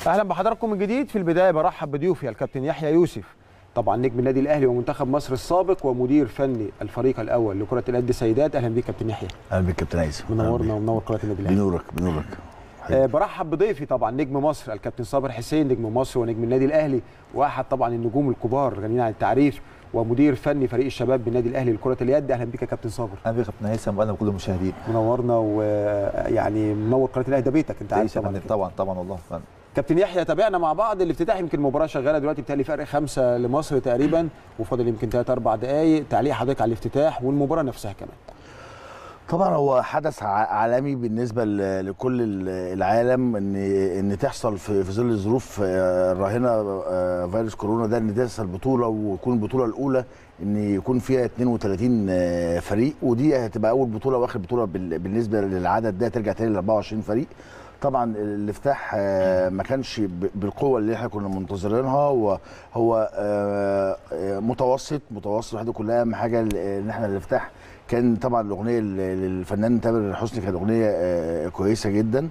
اهلا بحضراتكم من جديد في البدايه برحب بضيوفي الكابتن يحيى يوسف طبعا نجم النادي الاهلي ومنتخب مصر السابق ومدير فني الفريق الاول لكره اليد سيدات اهلا بيك كابتن يحيى اهلا بك كابتن عيسى منورنا ومنور قناه النادي الاهلي بنورك بنورك آه برحب بضيفي طبعا نجم مصر الكابتن صابر حسين نجم مصر ونجم النادي الاهلي واحد طبعا النجوم الكبار غنيين عن التعريف ومدير فني فريق الشباب بالنادي الاهلي لكره اليد اهلا بيك يا كابتن صابر اهلا بيك يا كابتن هيثم واهلا بكل المشاهدين منورنا ويعني منور قناه الاهلي ده بيتك انت عارف طبعا طبعا طبعا والله فعلا كابتن يحيى تابعنا مع بعض الافتتاح يمكن المباراه شغاله دلوقتي بتهيألي فرق خمسه لمصر تقريبا وفاضل يمكن ثلاث اربع دقائق تعليق حضرتك على الافتتاح والمباراه نفسها كمان طبعا هو حدث ع- عالمي بالنسبه ل- لكل ال- العالم ان ان تحصل في في ظل الظروف آه، الراهنه آه، فيروس كورونا ده ان تحصل بطوله ويكون البطوله الاولى ان يكون فيها 32 آه، فريق ودي هتبقى اول بطوله واخر بطوله بال- بالنسبه للعدد ده ترجع تاني ل 24 فريق طبعا الافتتاح آه، ما كانش ب- بالقوه اللي احنا كنا منتظرينها هو هو آه، آه، متوسط متوسط واحده كلها اهم حاجه ان احنا الافتتاح كان طبعا الاغنيه ل- للفنان تامر حسني كانت اغنيه آه، كويسه جدا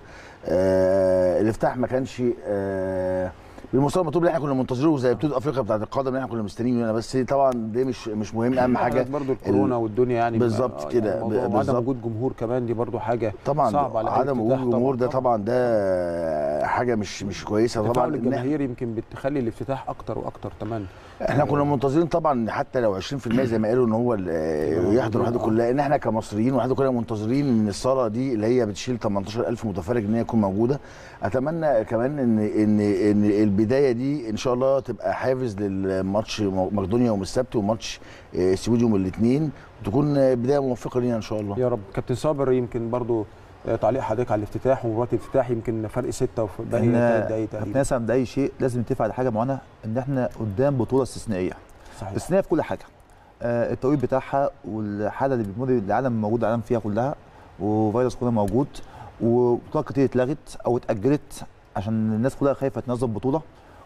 آه، الافتتاح ما كانش آه، بالمستوى المطلوب اللي احنا كنا منتظرينه زي بطوله افريقيا بتاعت القدم اللي احنا كنا مستنيين منها بس طبعا دي مش مش مهم اهم حاجه برضو الكورونا والدنيا يعني بالظبط آه، كده، يعني الموضوع ب- وعدم بالظبط. وجود جمهور كمان دي برضو حاجه طبعا صعبه على أي عدم وجود افتتاح جمهور ده طبعا ده حاجه مش مش كويسه طبعا تفاعل إن إحنا- الجماهير يمكن بتخلي الافتتاح اكتر واكتر كمان احنا كنا منتظرين طبعا حتى لو 20% زي ما قالوا ان هو ال- يحضر وحده كلها ان احنا كمصريين وحده كلنا منتظرين ان الصاله دي اللي هي بتشيل 18000 متفرج ان هي تكون موجوده اتمنى كمان ان ان ان البدايه دي ان شاء الله تبقى حافز للماتش مقدونيا يوم السبت وماتش آه، السويد يوم الاثنين وتكون بدايه موفقه لينا ان شاء الله يا رب كابتن صابر يمكن برضو آه، تعليق حضرتك على الافتتاح ومباراه الافتتاح يمكن فرق سته وفي باقي ان ثلاث دقايق كابتن تقريبا هيثم ده اي شيء لازم نتفق على حاجه معينه ان احنا قدام بطوله استثنائيه صحيح استثنائيه في كل حاجه آه، التوقيت بتاعها والحاله اللي بتمر العالم موجود العالم فيها كلها وفيروس كورونا موجود وبطولات كتير اتلغت او اتاجلت عشان الناس كلها خايفه تنظم بطوله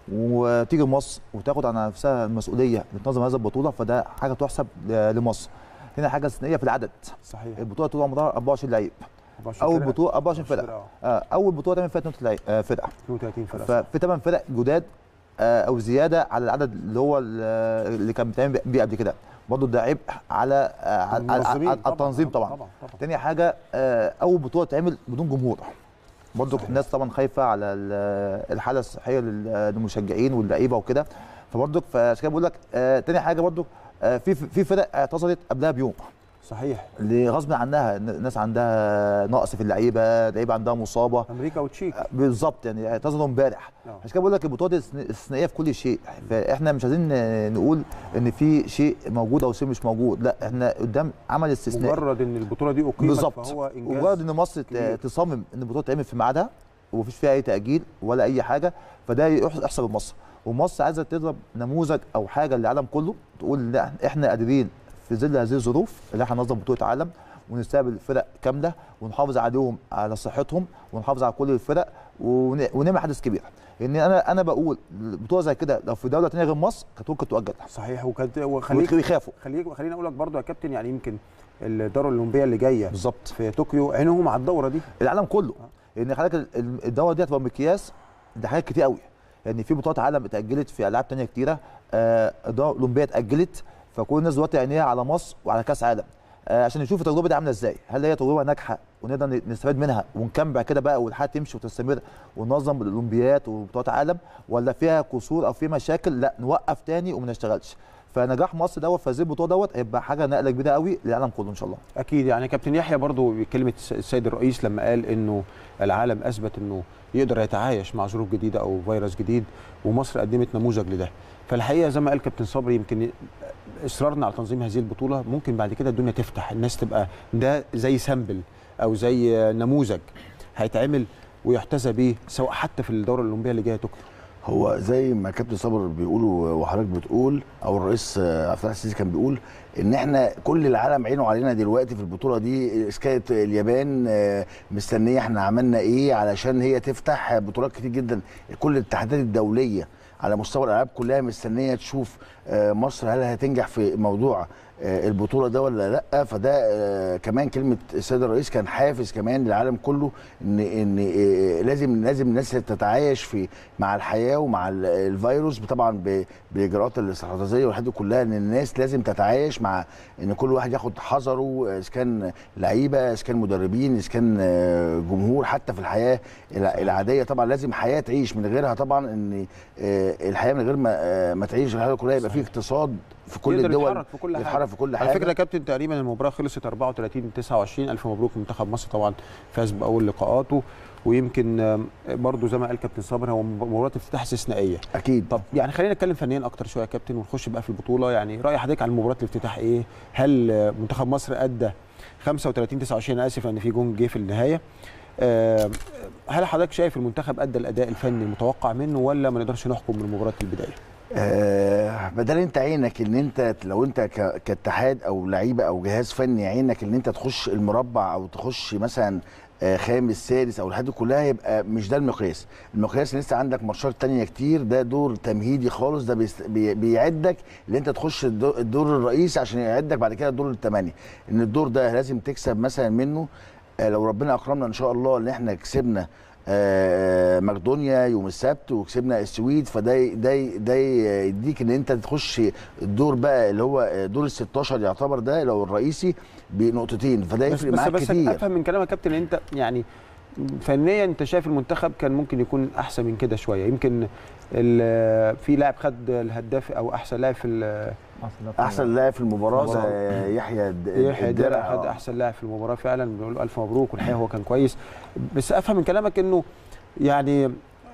وتيجي مصر وتاخد على نفسها المسؤوليه بتنظم هذه البطوله فده حاجه تحسب ل- لمصر هنا حاجه استثنائيه في العدد صحيح البطوله طول عمرها 24 لعيب 24 اول فرقة. بطوله 24 فرقه فرقة، آه، اول بطوله تعمل فيها 32 آه، فرقه 32 فرقه ففي ثمان فرق جداد آه، او زياده على العدد اللي هو ال- اللي كان بيتعمل بيه قبل كده برضه ده عبء على آه، على- على المنظمين على التنظيم طبعا طبعا طبعا تاني حاجه آه، اول بطوله تعمل بدون جمهور برضه صحيح. الناس طبعا خايفه على ال- الحاله الصحيه لل- للمشجعين واللعيبه وكده فبرضه فعشان كده بقول لك آه، تاني حاجه برضه آه، في في فرق اعتذرت قبلها بيوم صحيح اللي غصب عنها الناس عندها نقص في اللعيبه لعيبه عندها مصابه امريكا وتشيك بالظبط يعني اعتذروا امبارح نعم. عشان كده بقول لك البطوله دي استثنا- استثنائيه في كل شيء فاحنا مش عايزين نقول ان في شيء موجود او شيء مش موجود لا احنا قدام عمل استثنائي مجرد ان البطوله دي اقيمت بالظبط فهو انجاز مجرد ان مصر ت- كبير. تصمم ان البطوله تعمل في ميعادها ومفيش فيها اي تاجيل ولا اي حاجه فده يح- يحسب لمصر ومصر عايزه تضرب نموذج او حاجه للعالم كله تقول لا احنا قادرين في ظل هذه الظروف اللي احنا ننظم بطوله عالم ونستقبل فرق كامله ونحافظ عليهم على صحتهم ونحافظ على كل الفرق ون- ونعمل حدث كبير لان انا انا بقول بطوله زي كده لو في دوله ثانيه غير مصر كانت ممكن تؤجل صحيح وكانت وخليك ويخافوا خليك خليني اقول لك برضو يا كابتن يعني يمكن الدوره الاولمبيه اللي جايه بالظبط في طوكيو عينهم على الدوره دي العالم كله لان حضرتك ال- ال- الدوره دي هتبقى مقياس لحاجات كتير قوي يعني في بطولات عالم اتاجلت في العاب تانية كتيره آه، الدوره الاولمبيه اتاجلت فكل الناس دلوقتي عينيها على مصر وعلى كاس عالم آه، عشان نشوف التجربه دي عامله ازاي هل هي تجربه ناجحه ونقدر ن- نستفاد منها ونكمل بعد كده بقى والحياه تمشي وتستمر وننظم الاولمبيات وبطولات عالم ولا فيها قصور او في مشاكل لا نوقف تاني وما نشتغلش فنجاح مصر دوت في هذه البطوله دوت هيبقى حاجه نقله كبيره قوي للعالم كله ان شاء الله اكيد يعني كابتن يحيى برضو بكلمه الس- السيد الرئيس لما قال انه العالم اثبت انه يقدر يتعايش مع ظروف جديده او فيروس جديد ومصر قدمت نموذج لده فالحقيقه زي ما قال كابتن صبري يمكن اصرارنا على تنظيم هذه البطوله ممكن بعد كده الدنيا تفتح الناس تبقى ده زي سامبل او زي نموذج هيتعمل ويحتذى به سواء حتى في الدوره الاولمبيه اللي جايه طوكيو هو زي ما كابتن صابر بيقول وحضرتك بتقول او الرئيس آه، عبد الفتاح السيسي كان بيقول ان احنا كل العالم عينه علينا دلوقتي في البطوله دي إذا كانت اليابان آه، مستنيه احنا عملنا ايه علشان هي تفتح بطولات كتير جدا كل الاتحادات الدوليه على مستوى الالعاب كلها مستنيه تشوف آه، مصر هل هتنجح في موضوع آه، البطوله ده ولا لا فده آه، كمان كلمه السيد الرئيس كان حافز كمان للعالم كله ان ان آه، لازم لازم الناس تتعايش في مع الحياه ومع ال- الفيروس طبعا ب- بالاجراءات الاستراتيجيه والحاجات دي كلها ان الناس لازم تتعايش مع ان كل واحد ياخد حذره اذا كان لعيبه اذا كان مدربين اذا كان آه، جمهور حتى في الحياه الع- العاديه طبعا لازم حياه تعيش من غيرها طبعا ان آه، الحياه من غير ما آه، ما تعيش الحياه كلها يبقى في اقتصاد في كل يقدر الدول يتحرك في كل حاجة. يتحرك في كل حاجه على فكره يا كابتن تقريبا المباراه خلصت 34 29 الف مبروك منتخب مصر طبعا فاز باول لقاءاته ويمكن آم، برضو زي ما قال كابتن صابر هو مباراه افتتاح استثنائيه اكيد طب يعني خلينا نتكلم فنيا اكتر شويه يا كابتن ونخش بقى في البطوله يعني راي حضرتك عن مباراه الافتتاح ايه هل آه، منتخب مصر ادى 35 29 انا اسف ان في جون جه في النهايه آه، هل حضرتك شايف المنتخب ادى الاداء الفني المتوقع منه ولا ما نقدرش نحكم من مباراه البدايه آه بدل انت عينك ان انت لو انت ك- كاتحاد او لعيبه او جهاز فني عينك ان انت تخش المربع او تخش مثلا آه، خامس سادس او الحاجات دي كلها يبقى مش ده المقياس المقياس ان لسه عندك ماتشات تانية كتير ده دور تمهيدي خالص ده بيست... بي... بيعدك ان انت تخش الدور, الدور الرئيسي عشان يعدك بعد كده الدور الثمانيه ان الدور ده لازم تكسب مثلا منه آه، لو ربنا اكرمنا ان شاء الله ان احنا كسبنا آه، مقدونيا يوم السبت وكسبنا السويد فده ده ده يديك ان انت تخش الدور بقى اللي هو دور ال 16 يعتبر ده لو الرئيسي بنقطتين فده بس يفرق بس, معاك بس كتير افهم من كلامك يا كابتن ان انت يعني فنيا انت شايف المنتخب كان ممكن يكون احسن من كده شويه يمكن ال- في لاعب خد الهداف او احسن لاعب في ال- احسن لاعب في المباراه المباراة. ده يحيى الد- يحيى الدرع درع خد آه. احسن لاعب في المباراه فعلا بنقول له الف مبروك والحقيقه هو كان كويس بس افهم من كلامك انه يعني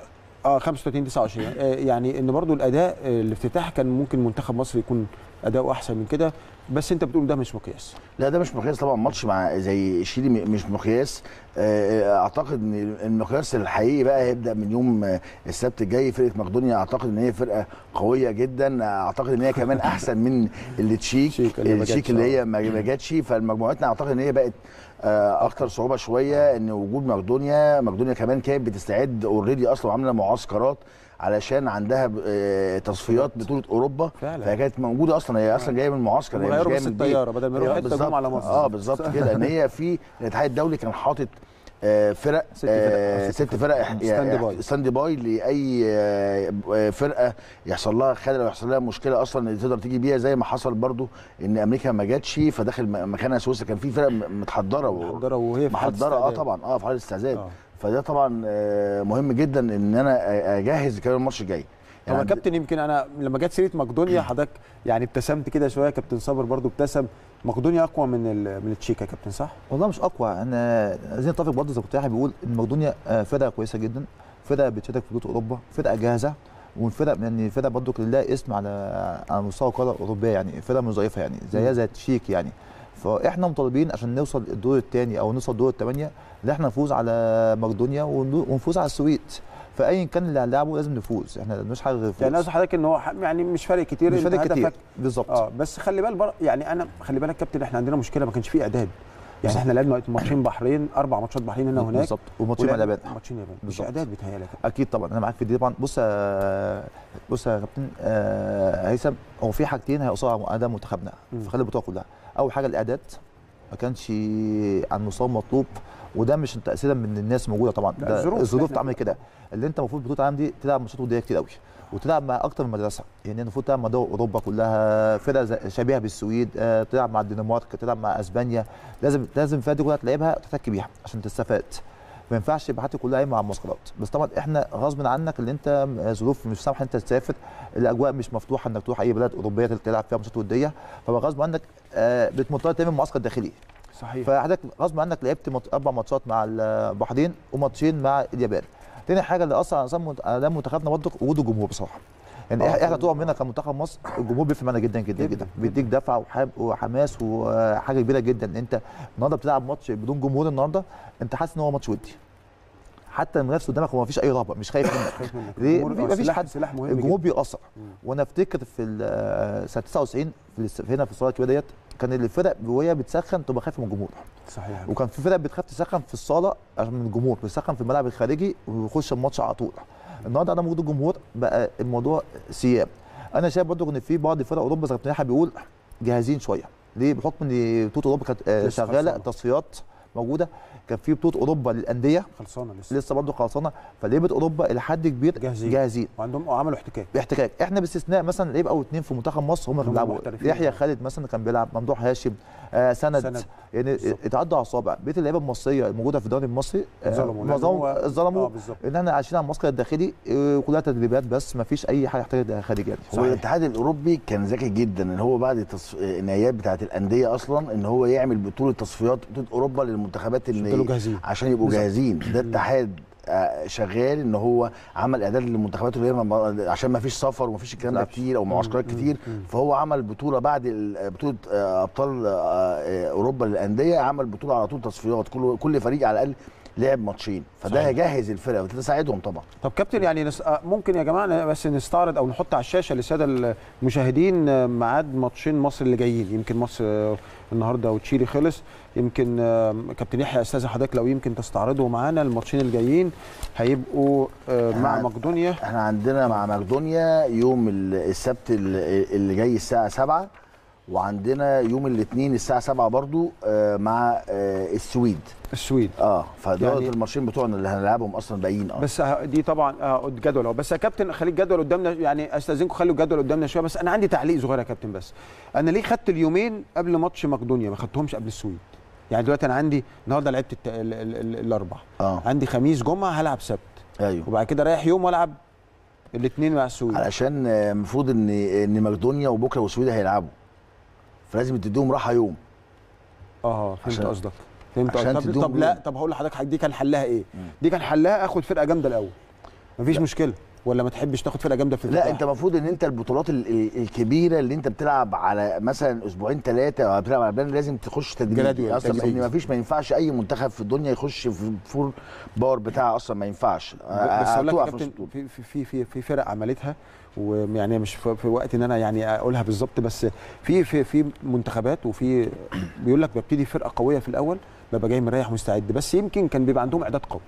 اه 35 29 آه يعني ان برضو الاداء آه الافتتاح كان ممكن منتخب مصر يكون اداؤه احسن من كده بس انت بتقول ده مش مقياس لا ده مش مقياس طبعا ماتش مع زي شيلي م- مش مقياس آه، اعتقد ان المقياس الحقيقي بقى هيبدا من يوم آه، السبت الجاي فرقه مقدونيا اعتقد ان هي فرقه قويه جدا اعتقد ان هي كمان احسن من التشيك تشيك اللي ما التشيك جاتش، اللي آه. هي ما ما جاتش فالمجموعتنا اعتقد ان هي بقت آه، اكتر صعوبه شويه ان وجود مقدونيا مقدونيا كمان كانت بتستعد اوريدي اصلا عامله معسكرات علشان عندها آه، تصفيات بطوله اوروبا فعلا. فهي كانت موجوده اصلا هي اصلا جايه من المعسكر هي مش وغيروا جايه بس من البيت. الطياره بدل ما يروحوا أيوة حته جم بالظبط. على مصر اه بالظبط كده ان هي في الاتحاد الدولي كان حاطط آه، فرق ست فرق. آه، آه، ست ست فرق فرق. ستاند باي. ستاند باي لاي آه، آه، فرقه يحصل لها خلل او يحصل لها مشكله اصلا اللي تقدر تيجي بيها زي ما حصل برضو ان امريكا ما جاتش فداخل م- مكانها سويسرا كان في فرق م- متحضره و- محضره وهي في حالة محضره اه استعداد. طبعا اه في حاله استعداد آه. فده طبعا آه، مهم جدا ان انا اجهز كمان الماتش الجاي طب يا عند- كابتن يمكن انا لما جت سيره مقدونيا حضرتك يعني ابتسمت كده شويه كابتن صابر برضو ابتسم مقدونيا اقوى من ال- من التشيك يا كابتن صح؟ والله مش اقوى انا عايزين نتفق برضه زي ما كنت يحيى بيقول ان مقدونيا آه، فرقه كويسه جدا فرقه بتشارك في بطوله اوروبا فرقه جاهزه والفرق يعني فرقه برضه كان لها اسم على على مستوى القاره الاوروبيه يعني فرقه مش ضعيفه يعني زيها زي التشيك يعني فاحنا مطالبين عشان نوصل الدور الثاني او نوصل الدور الثمانيه ان احنا نفوز على مقدونيا ونو- ونفوز على السويد فايا كان اللي هنلعبه لازم نفوز احنا مش حاجه غير الفوز. يعني قصدي حضرتك ان هو ح- يعني مش فارق كتير مش أنت فارق كتير هدفك- بالظبط اه بس خلي بالك بر... يعني انا خلي بالك كابتن احنا عندنا مشكله ما كانش فيه اعداد يعني احنا لعبنا ماتشين بحرين اربع ماتشات بحرين هنا وهناك بالظبط وماتشين مع ولعبنا اليابان ماتشين يابان مش بالظبط. اعداد بيتهيألي يا كابتن اكيد طبعا انا معاك في دي طبعا بص يا بص يا كابتن آه، هيثم هو في حاجتين هيقصوا على اداء منتخبنا مم. في خلال البطوله كلها اول حاجه الاعداد ما كانش على المستوى المطلوب وده مش تاثيرا من الناس موجوده طبعا لا، ده الظروف اللي الظروف احنا تعمل فيها كده اللي انت المفروض بطوله العالم دي تلعب ماتشات وديه كتير قوي وتلعب مع اكتر من مدرسه يعني المفروض تلعب مع دول اوروبا كلها فرق زي- شبيهه بالسويد آه، تلعب مع الدنمارك تلعب مع اسبانيا لازم لازم الفرق دي كلها تلعبها وتحتك بيها عشان تستفاد ما ينفعش يبقى حياتي كلها قايمه على المعسكرات بس طبعا احنا غصب عنك اللي انت ظروف مش سامحه انت تسافر الاجواء مش مفتوحه انك تروح اي بلد اوروبيه تلعب فيها ماتشات وديه فبقى غصب عنك آه، بتضطر تعمل معسكر داخلي صحيح فحضرتك غصب عنك لعبت مط- اربع ماتشات مع البحرين وماتشين مع اليابان تاني حاجه اللي اثر على نظام منت- على أداء منتخبنا برضه وجود الجمهور بصراحه يعني آه، إح- احنا طبعاً. طول عمرنا كمنتخب مصر الجمهور بيفرق معانا جدا جدا جداً، جدا بيديك دفعه وحام- وحماس وحاجه كبيره جدا انت النهارده بتلعب ماتش بدون جمهور النهارده انت حاسس ان هو ماتش ودي حتى المنافس قدامك هو مفيش اي رهبه مش خايف منك خايف منك ليه؟ الجمهور- مفيش سلاح- حد- سلاح مهم الجمهور جدا بيأثر مم. وانا افتكر في ال- سنه 99 في الاست- هنا في الصاله الكبيره ديت كان الفرق وهي بتسخن تبقى خايفه من الجمهور صحيح وكان في فرق بتخاف تسخن في الصاله عشان من الجمهور بتسخن في الملعب الخارجي ويخش الماتش على طول النهارده عدم وجود الجمهور بقى الموضوع سياب انا شايف برضو ان في بعض فرق اوروبا زي ما كابتن يحيى بيقول جاهزين شويه ليه بحكم ان بطوله اوروبا كانت آه، لسه شغاله خلصانة. التصفيات موجوده كان في بطوله اوروبا للانديه خلصانه لسه لسه برضه خلصانه فلعيبه اوروبا الى حد كبير جاهزين. جاهزين وعندهم وعملوا احتكاك باحتكاك احنا باستثناء مثلا لعيب او اتنين في منتخب مصر هم اللي هم بيلعبوا محترفين. يحيى خالد مثلا كان بيلعب ممدوح هاشم آه سند, سند. سند. يعني بالظبط. اتعدوا على الصابع بقيه اللعيبه المصريه الموجوده في الدوري المصري آه، ظلموا لأن معظمهم هو- ظلموا اه بالظبط ان احنا عايشين على المعسكر الداخلي آه، كلها تدريبات بس ما فيش اي حاجه محتاجه خارج يعني هو الاتحاد الاوروبي كان ذكي جدا ان هو بعد التصف... النهائيات بتاعه الانديه اصلا ان هو يعمل بطوله تصفيات بطوله اوروبا للمنتخبات عشان ان يفضلوا جاهزين. عشان يبقوا بالظبط. جاهزين ده اتحاد آه، شغال ان هو عمل اعداد للمنتخبات اللي هي م- عشان ما فيش سفر وما فيش الكلام ده بالظبط. كتير او معسكرات كتير فهو عمل بطوله بعد ال- بطوله آه، ابطال آه، آه، اوروبا للانديه عمل بطوله على طول تصفيات كل كل فريق على الاقل لعب ماتشين فده صحيح. هيجهز الفرقه وده ساعدهم طبعا طب كابتن يعني نس... آه، ممكن يا جماعه بس نستعرض او نحط على الشاشه للساده المشاهدين آه، ميعاد ماتشين مصر اللي جايين يمكن مصر آه، النهارده وتشيلي خلص يمكن آه، كابتن يحيى استاذ حضرتك لو يمكن تستعرضوا معانا الماتشين الجايين هيبقوا آه، مع إحنا- مقدونيا احنا عندنا مع مقدونيا يوم ال- السبت ال- اللي جاي الساعة 7 وعندنا يوم الاثنين الساعة 7 برضو آه، مع آه، السويد السويد اه فدول يعني- يعني الماتشين بتوعنا اللي هنلعبهم اصلا باقيين اه بس ه- دي طبعا اه الجدول اهو بس يا كابتن خلي الجدول قدامنا يعني استاذنكم خلوا الجدول قدامنا شويه بس انا عندي تعليق صغير يا كابتن بس انا ليه خدت اليومين قبل ماتش مقدونيا ما خدتهمش قبل السويد يعني دلوقتي انا عندي النهارده لعبت الت... ال... ال... ال... الاربع اه عندي خميس جمعه هلعب سبت ايوه وبعد كده رايح يوم والعب الاثنين مع السويد علشان آه، المفروض ان ان مقدونيا وبكره والسويد هيلعبوا فلازم تديهم راحه يوم اه فهمت عشان- قصدك فهمت عشان قصدك طب, تدوم طب لا جول. طب هقول لحضرتك حاجه دي كان حلها ايه دي كان حلها اخد فرقه جامده الاول مفيش مشكله ولا ما تحبش تاخد فرقه جامده في لا الافتتاح؟ انت المفروض ان انت البطولات ال- ال- الكبيره اللي انت بتلعب على مثلا اسبوعين ثلاثه او بتلعب على بلان لازم تخش تدريب جراديوال، اصلا تدريج. ان ما فيش ما ينفعش اي منتخب في الدنيا يخش في فول باور بتاعه اصلا ما ينفعش بس اقول لك يا هتقع في كابتن السطور. في في في في, في فرق عملتها ويعني مش في, في وقت ان انا يعني اقولها بالظبط بس في في في منتخبات وفي بيقول لك ببتدي فرقه قويه في الاول ببقى جاي مريح مستعد بس يمكن كان بيبقى عندهم اعداد قوي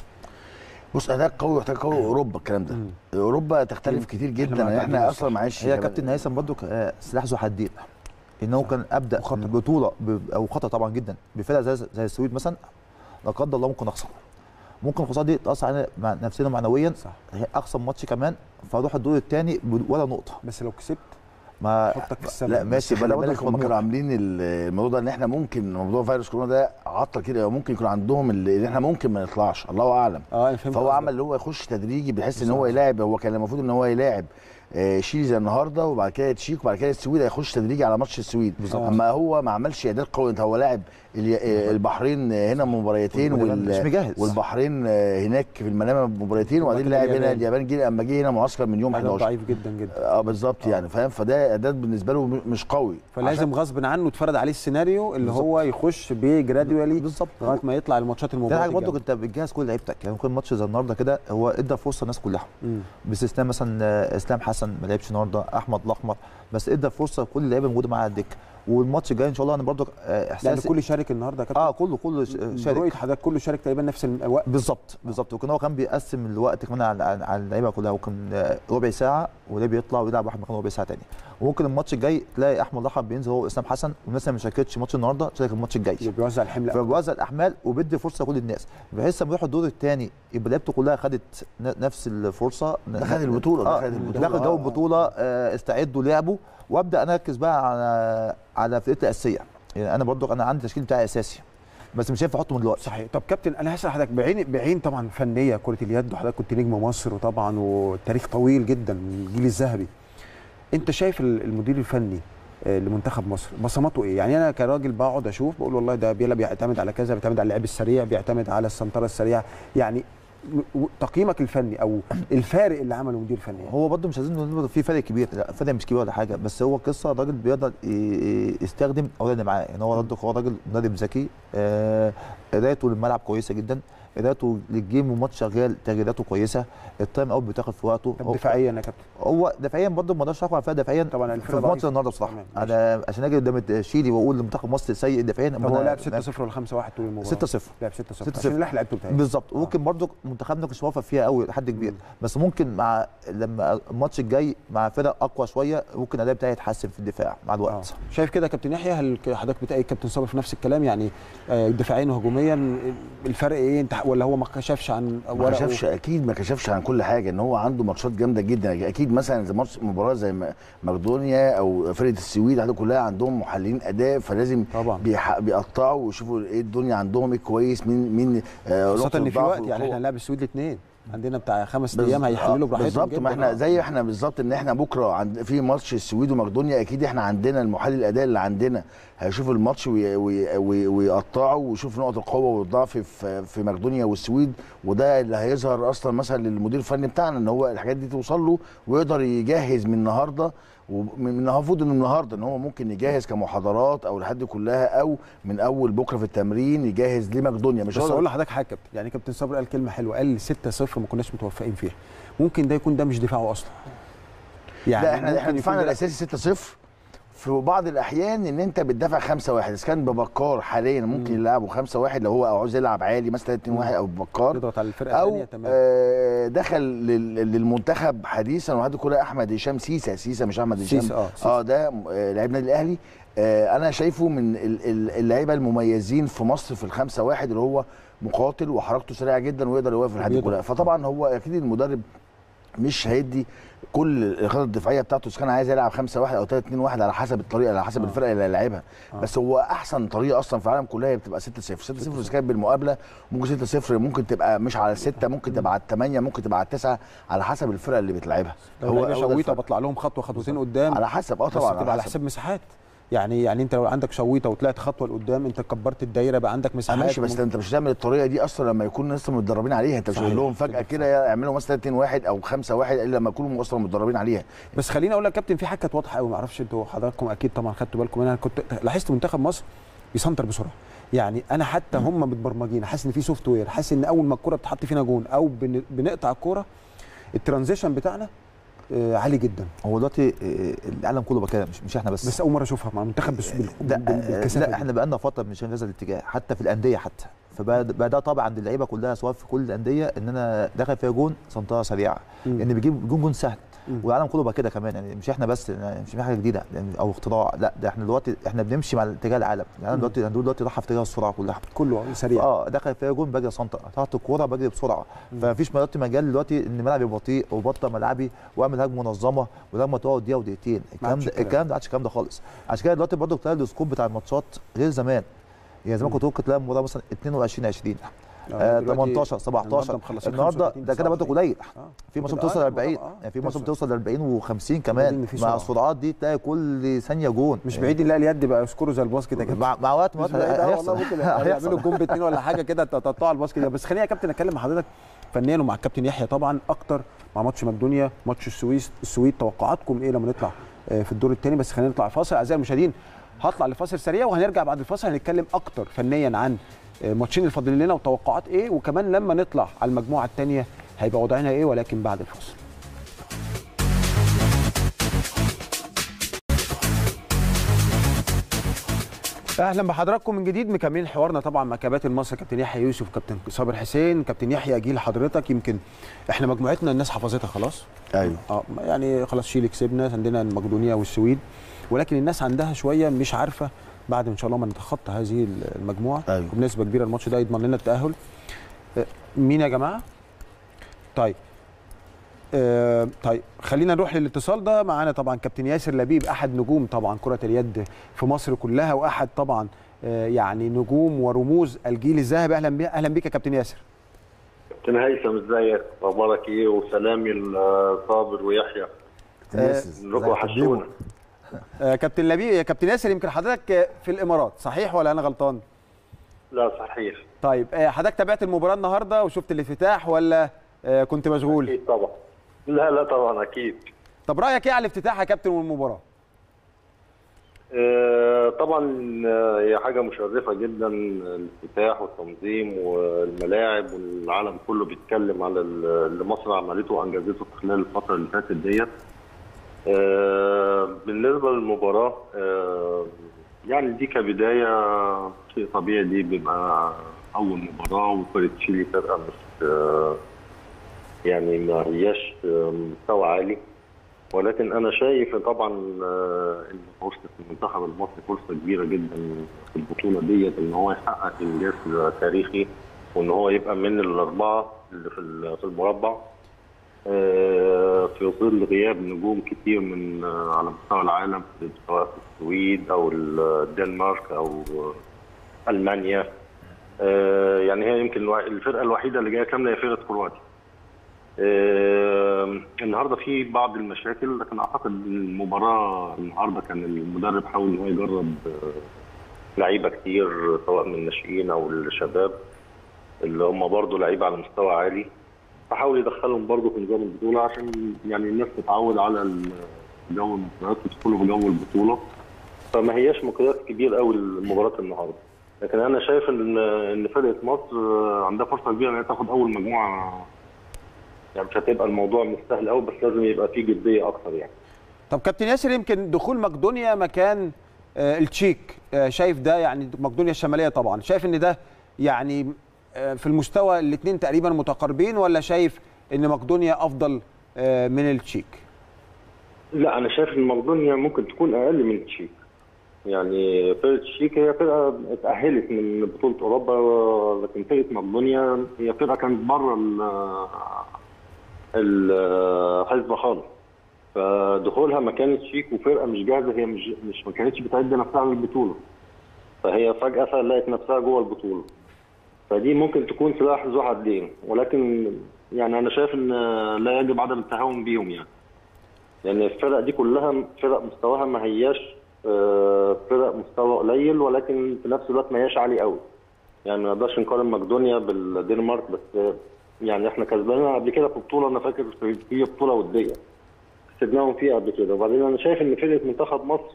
بص اهداف قوي محتاج قوي اوروبا الكلام ده اوروبا تختلف كتير ما جدا عندناش احنا اصلا معلش هي يا كابتن هيثم برضو ك- آه، سلاح ذو حدين ان هو كان ابدا وخطر. البطوله ب- او خطر طبعا جدا بفرقه زي زي السويد مثلا لا قدر الله ممكن اخسر ممكن الخساره دي تاثر علينا مع- نفسيا ومعنويا صح هي اخسر ماتش كمان فاروح الدور الثاني ولا نقطه بس لو كسبت ما حطك في السما لا ماشي، ماشي يبقى خلي ده برضه بالك هم مضمون. كانوا عاملين ال- الموضوع ده ان احنا ممكن موضوع فيروس كورونا ده عطل كده ممكن يكون عندهم اللي اللي احنا ممكن ما نطلعش الله اعلم اه انا فهمت فهو قصدك. عمل اللي هو يخش تدريجي بحيث ان هو بالظبط. يلاعب هو كان المفروض ان هو يلاعب آه، شيلي النهارده وبعد كده تشيك وبعد كده السويد هيخش تدريجي على ماتش السويد بالظبط. اما هو ما عملش اعداد قوي انت هو لاعب الي- آه، البحرين آه، هنا مباريتين واليابان مش وال- مجهز. والبحرين آه، هناك في المنامه مباريتين وبعد وبعدين كده لاعب هنا اليابان. اليابان جه اما جه هنا معسكر من يوم عدد 11 ضعيف جدا جدا اه بالظبط يعني فاهم فده اعداد بالنسبه له م- مش قوي فلازم غصب عنه يتفرض عليه السيناريو اللي بالظبط. هو يخش بجراديوالي بالظبط لغايه ما يطلع الماتشات تاني المباراه حاجه برضه انت بتجهز كل لعيبتك يعني ممكن ماتش زي النهارده كده هو ادى فرصه الناس كلها باستثناء مثلا آه، اسلام حسن ما لعبش النهارده احمد الاحمر بس ادى فرصه لكل اللعيبه الموجوده معاه على الدكه والماتش الجاي ان شاء الله انا برضه آه، لان احساسي كل شارك النهارده يا كابتن اه كله كله ش- شارك رؤيه حضرتك كله شارك تقريبا نفس الوقت بالظبط بالظبط وكان هو كان بيقسم الوقت كمان على على على اللعيبه كلها وكان آه، ربع ساعه وده بيطلع ويلعب واحد مكانه ربع ساعه تاني وممكن الماتش الجاي تلاقي احمد الاحمر بينزل هو واسلام حسن والناس اللي ما شاركتش ماتش النهارده تشارك الماتش الجاي بيوزع الحمل فبيوزع الاحمال وبيدي فرصه لكل الناس بحيث لما يروحوا الدور الثاني يبقى لعيبته كلها خدت ن- نفس الفرصه ده خد البطولة، ده آه خد البطولة، داخل جو آه. البطوله آه استعدوا لعبوا وابدا انا اركز بقى على على فرقتي الاساسيه يعني انا برضو انا عندي التشكيل بتاعي اساسي بس مش هينفع احطه من دلوقتي صحيح طب كابتن انا هسال حضرتك بعين بعين طبعا فنيه كره اليد وحضرتك كنت نجم مصر وطبعا والتاريخ طويل جدا من الجيل الذهبي انت شايف ال- المدير الفني آه، لمنتخب مصر بصماته ايه يعني انا كراجل بقعد اشوف بقول والله ده بيلا بيعتمد على كذا بيعتمد على اللعب السريع بيعتمد على السنتره السريعه يعني و- تقييمك الفني او الفارق اللي عمله المدير الفني هو برضه مش عايزين نقول في فرق كبير لا فرق مش كبير ولا حاجه بس هو قصه الراجل بيقدر ي- ي- يستخدم الاولاد اللي معاه يعني هو برضه هو راجل مدرب ذكي آه، قرايته للملعب كويسه جدا قراءته للجيم والماتش شغال تغييراته كويسه التايم اوت بتاخد في وقته طب هو- دفاعيا يا كابتن هو دفاعيا برضه ما اقدرش احكم على الفرقه دفاعيا طبعا الفرقة في ماتش ضعيفة. النهارده بصراحه تمام، ماشي. انا عشان اجي قدام تشيلي واقول لمنتخب مصر سيء دفاعيا طب هو أنا- لعب 6-0 ولا 5-1 طول المباراه 6-0 لعب 6-0 6-0. عشان الاهلي لعبته بتاعي بالظبط وممكن برضو منتخبنا مش موافق فيها قوي لحد كبير بس ممكن مع لما الماتش الجاي مع فرق اقوى شويه ممكن الاداء بتاعي يتحسن في الدفاع مع آه. الوقت شايف كده يا كابتن يحيى هل ك- حضرتك بتأيد كابتن صابر في نفس الكلام يعني آه، دفاعيا وهجوميا الفرق ايه انت ولا هو ما كشفش عن ما ورقه كشفش اكيد ما كشفش عن كل حاجه ان هو عنده ماتشات جامده جدا اكيد مثلا زي ماتش مباراه زي م- مقدونيا او فرقه السويد هذول كلها عندهم محللين اداء فلازم طبعا. بيح- بيقطعوا ويشوفوا ايه الدنيا عندهم ايه كويس مين مين آه، خاصه نقطة ان في الضعف وقت يعني والقوة. احنا هنلعب السويد الاثنين عندنا بتاع خمس بز- ايام هيحللوا آه، براحتهم بالظبط جدا. ما احنا آه. زي احنا بالظبط ان احنا بكره عند في ماتش السويد ومقدونيا اكيد احنا عندنا المحلل الاداء اللي عندنا هيشوف الماتش وي- وي- وي- ويقطعه ويشوف نقط القوه والضعف في في مقدونيا والسويد وده اللي هيظهر اصلا مثلا للمدير الفني بتاعنا ان هو الحاجات دي توصل له ويقدر يجهز من النهارده ومن المفروض ان النهارده ان هو ممكن يجهز كمحاضرات او لحد كلها او من اول بكره في التمرين يجهز لمقدونيا مش بس هو اقول لحضرتك حاجه يا كابتن يعني كابتن صبري قال كلمه حلوه قال 6-0 ما كناش متوفقين فيها ممكن ده يكون ده مش دفاعه اصلا يعني لا احنا ممكن احنا يكون دفاعنا ده- الاساسي 6-0 في بعض الاحيان ان انت بتدافع 5-1 اذا كان ببكار حاليا ممكن يلعبوا 5-1 لو هو عاوز يلعب عالي مثلا 2-1 او ببكار يضغط على الفرقه الثانيه او تمام آه دخل لل- للمنتخب حديثا وهذا كله احمد هشام سيسا سيسا مش احمد هشام سيسا، آه، سيسا. اه ده آه، لعيب النادي الاهلي آه انا شايفه من ال- ال- اللعيبه المميزين في مصر في الخمسة واحد اللي هو مقاتل وحركته سريعه جدا ويقدر يوقف الحد بيضرب. كلها فطبعا هو اكيد المدرب مش هيدي كل الخطط الدفاعيه بتاعته اذا كان عايز يلعب 5 1 او 3 2 1 على حسب الطريقه على حسب آه. الفرقه اللي هيلاعبها آه. بس هو احسن طريقه اصلا في العالم كلها هي بتبقى 6 0 6 0 اذا كانت بالمقابله ممكن 6 0 ممكن تبقى مش على الستة ممكن تبقى على الثمانية ممكن تبقى على التسعة على حسب الفرقه اللي بتلعبها هو هو ده شويته الفرق. بطلع لهم خطوه خطوتين قدام على حسب اه بس طبعا بتبقى على حساب مساحات يعني يعني انت لو عندك شويته وطلعت خطوه لقدام انت كبرت الدايره بقى عندك آه مساحات ماشي بس ممكن- انت مش هتعمل الطريقه دي اصلا لما يكونوا لسه متدربين عليها انت مش صحيح. هتقول لهم فجاه كده يعملوا مثلا 2 1 او 5 1 الا لما يكونوا اصلا متدربين عليها بس خليني اقول لك يا كابتن في حاجه كانت واضحه قوي ما اعرفش انتوا حضراتكم اكيد طبعا خدتوا بالكم منها كنت لاحظت منتخب مصر بيسنتر بسرعه يعني انا حتى هم متبرمجين حاسس ان في سوفت وير حاسس ان اول ما الكره بتحط فينا جون او بن- بنقطع الكره الترانزيشن بتاعنا آه، عالي جدا هو دلوقتي آه، العالم كله بكده مش, مش احنا بس, بس اول مره اشوفها مع المنتخب بس بال- لا, بال- بالكثافه لا دي. احنا بقالنا فتره مش هذا الاتجاه حتى في الانديه حتى فبقى بقى ده طبعا عند اللعيبه كلها سواء في كل الانديه ان انا داخل فيها جون سنطره سريعه مم. لان بيجيب جون جون سهل مم. والعالم كله بقى كده كمان يعني مش احنا بس يعني مش في حاجه جديده يعني او اختراع لا ده احنا دلوقتي احنا بنمشي مع اتجاه العالم العالم مم. دلوقتي العالم دلوقتي راح في اتجاه السرعه كلها كله سريع اه دخل فيها جون بجري سنتر قطعت الكوره بجري بسرعه فمفيش دلوقتي مجال دلوقتي ان ملعبي بطيء وبطل ملعبي واعمل هجمه منظمه ولما تقعد دقيقه ودقيقتين الكلام عادش ده الكلام. الكلام ده ما عادش الكلام ده خالص عشان كده دلوقتي برضه بتلاقي السكوب بتاع الماتشات غير زمان يعني زمان كنت ممكن تلاقي المباراه مثلا 22 20 آه دلوقتي 18 17 النهارده مخلصين النهارده 35 ده كده برضه قليل آه. في ماتشات بتبقى بتوصل آه، 40 آه، يعني في ماتشات توصل. بتوصل ل 40 و50 بعدين كمان في مع سرعة. السرعات دي تلاقي كل ثانيه جون مش يعني بعيد نلاقي اليد بقى يسكروا زي الباسكت كده مع مع وقت ما مش بعيد آه، والله ممكن يعملوا هيحصل الجون باتنين ولا حاجه كده تقطعوا الباسكت ده بس خليني يا كابتن اتكلم مع حضرتك فنيا ومع الكابتن يحيى طبعا اكتر مع ماتش مقدونيا ماتش السويس السويد توقعاتكم ايه لما نطلع آه، في الدور الثاني بس خلينا نطلع فاصل اعزائي المشاهدين هطلع لفاصل سريع وهنرجع بعد الفاصل هنتكلم اكتر فنيا عن آه، ماتشين الفاضلين لنا وتوقعات ايه وكمان لما نطلع على المجموعه الثانيه هيبقى وضعنا ايه ولكن بعد الفاصل اهلا بحضراتكم من جديد مكملين حوارنا طبعا مع كباتن مصر كابتن يحيى يوسف كابتن صابر حسين كابتن يحيى جيل حضرتك يمكن احنا مجموعتنا الناس حفظتها خلاص ايوه اه يعني خلاص شيلي كسبنا عندنا مقدونيا والسويد ولكن الناس عندها شويه مش عارفه بعد ان شاء الله ما نتخطى هذه المجموعه أيوة. وبنسبه كبيره الماتش ده يضمن لنا التاهل آه، مين يا جماعه طيب آه طيب خلينا نروح للاتصال ده معانا طبعا كابتن ياسر لبيب احد نجوم طبعا كره اليد في مصر كلها واحد طبعا آه يعني نجوم ورموز الجيل الذهبي اهلا بيك اهلا بيك يا كابتن ياسر كابتن هيثم ازيك اخبارك ايه وسلامي لصابر ويحيى انكم وحشونا آه كابتن لبيب يا كابتن ياسر يمكن حضرتك آه، في الامارات صحيح ولا انا غلطان لا صحيح طيب آه حضرتك تابعت المباراه النهارده وشفت الافتتاح ولا آه كنت مشغول اكيد طبعا لا لا طبعا اكيد طب رايك ايه على الافتتاح يا كابتن والمباراه آه، طبعا آه، هي حاجه مشرفه جدا الافتتاح والتنظيم والملاعب والعالم كله بيتكلم على ال- اللي مصر عملته وانجزته خلال الفتره اللي فاتت ديت آه، بالنسبه للمباراه آه، يعني دي كبدايه شيء طبيعي دي بيبقى اول مباراه وفرقه تشيلي فرقه مش آه، يعني ما هياش آه، مستوى عالي ولكن انا شايف طبعا آه، ان فرصه المنتخب المصري فرصه كبيره جدا في البطوله ديت ان هو يحقق انجاز تاريخي وان هو يبقى من الاربعه اللي في ال- في المربع آه، في ظل غياب نجوم كتير من آه، على مستوى العالم سواء في السويد او الدنمارك او المانيا آه، يعني هي يمكن الوا- الفرقه الوحيده اللي جايه كامله هي فرقه كرواتيا آه، النهارده في بعض المشاكل لكن اعتقد المباراه النهارده كان المدرب حاول ان هو يجرب آه، لعيبه كتير سواء من الناشئين او الشباب اللي هم برضه لعيبه على مستوى عالي فحاول يدخلهم برضه في نظام البطوله عشان يعني الناس تتعود على ال- جو المباريات وتدخلوا في جو البطوله فما هياش مقياس كبير قوي لمباراه النهارده لكن انا شايف ان ان فرقه مصر آه، عندها فرصه كبيره ان هي تاخد اول مجموعه يعني مش هتبقى الموضوع مش سهل قوي بس لازم يبقى فيه جديه اكتر يعني طب كابتن ياسر يمكن دخول مقدونيا مكان آه، التشيك آه، شايف ده يعني مقدونيا الشماليه طبعا شايف ان ده يعني آه، في المستوى الاثنين تقريبا متقاربين ولا شايف ان مقدونيا افضل آه، من التشيك لا انا شايف ان مقدونيا ممكن تكون اقل من تشيك يعني فرقه تشيك هي فرقه اتاهلت من بطوله اوروبا لكن فرقه مقدونيا هي فرقه كانت بره ال- الحسبه خالص فدخولها مكان تشيك وفرقه مش جاهزه هي مش مش ما كانتش بتعد نفسها للبطوله فهي فجاه لقت نفسها جوه البطوله فدي ممكن تكون سلاح ذو حدين ولكن يعني انا شايف ان لا يجب عدم التهاون بيهم يعني لان الفرق دي كلها فرق مستواها ما هياش آه، فرق مستوى قليل ولكن في نفس الوقت ما هياش عالي قوي يعني ما نقدرش نقارن مقدونيا بالدنمارك بس آه، يعني احنا كسبانين قبل كده في بطوله انا فاكر في في بطوله وديه كسبناهم فيها قبل كده وبعدين انا شايف ان فرقه منتخب مصر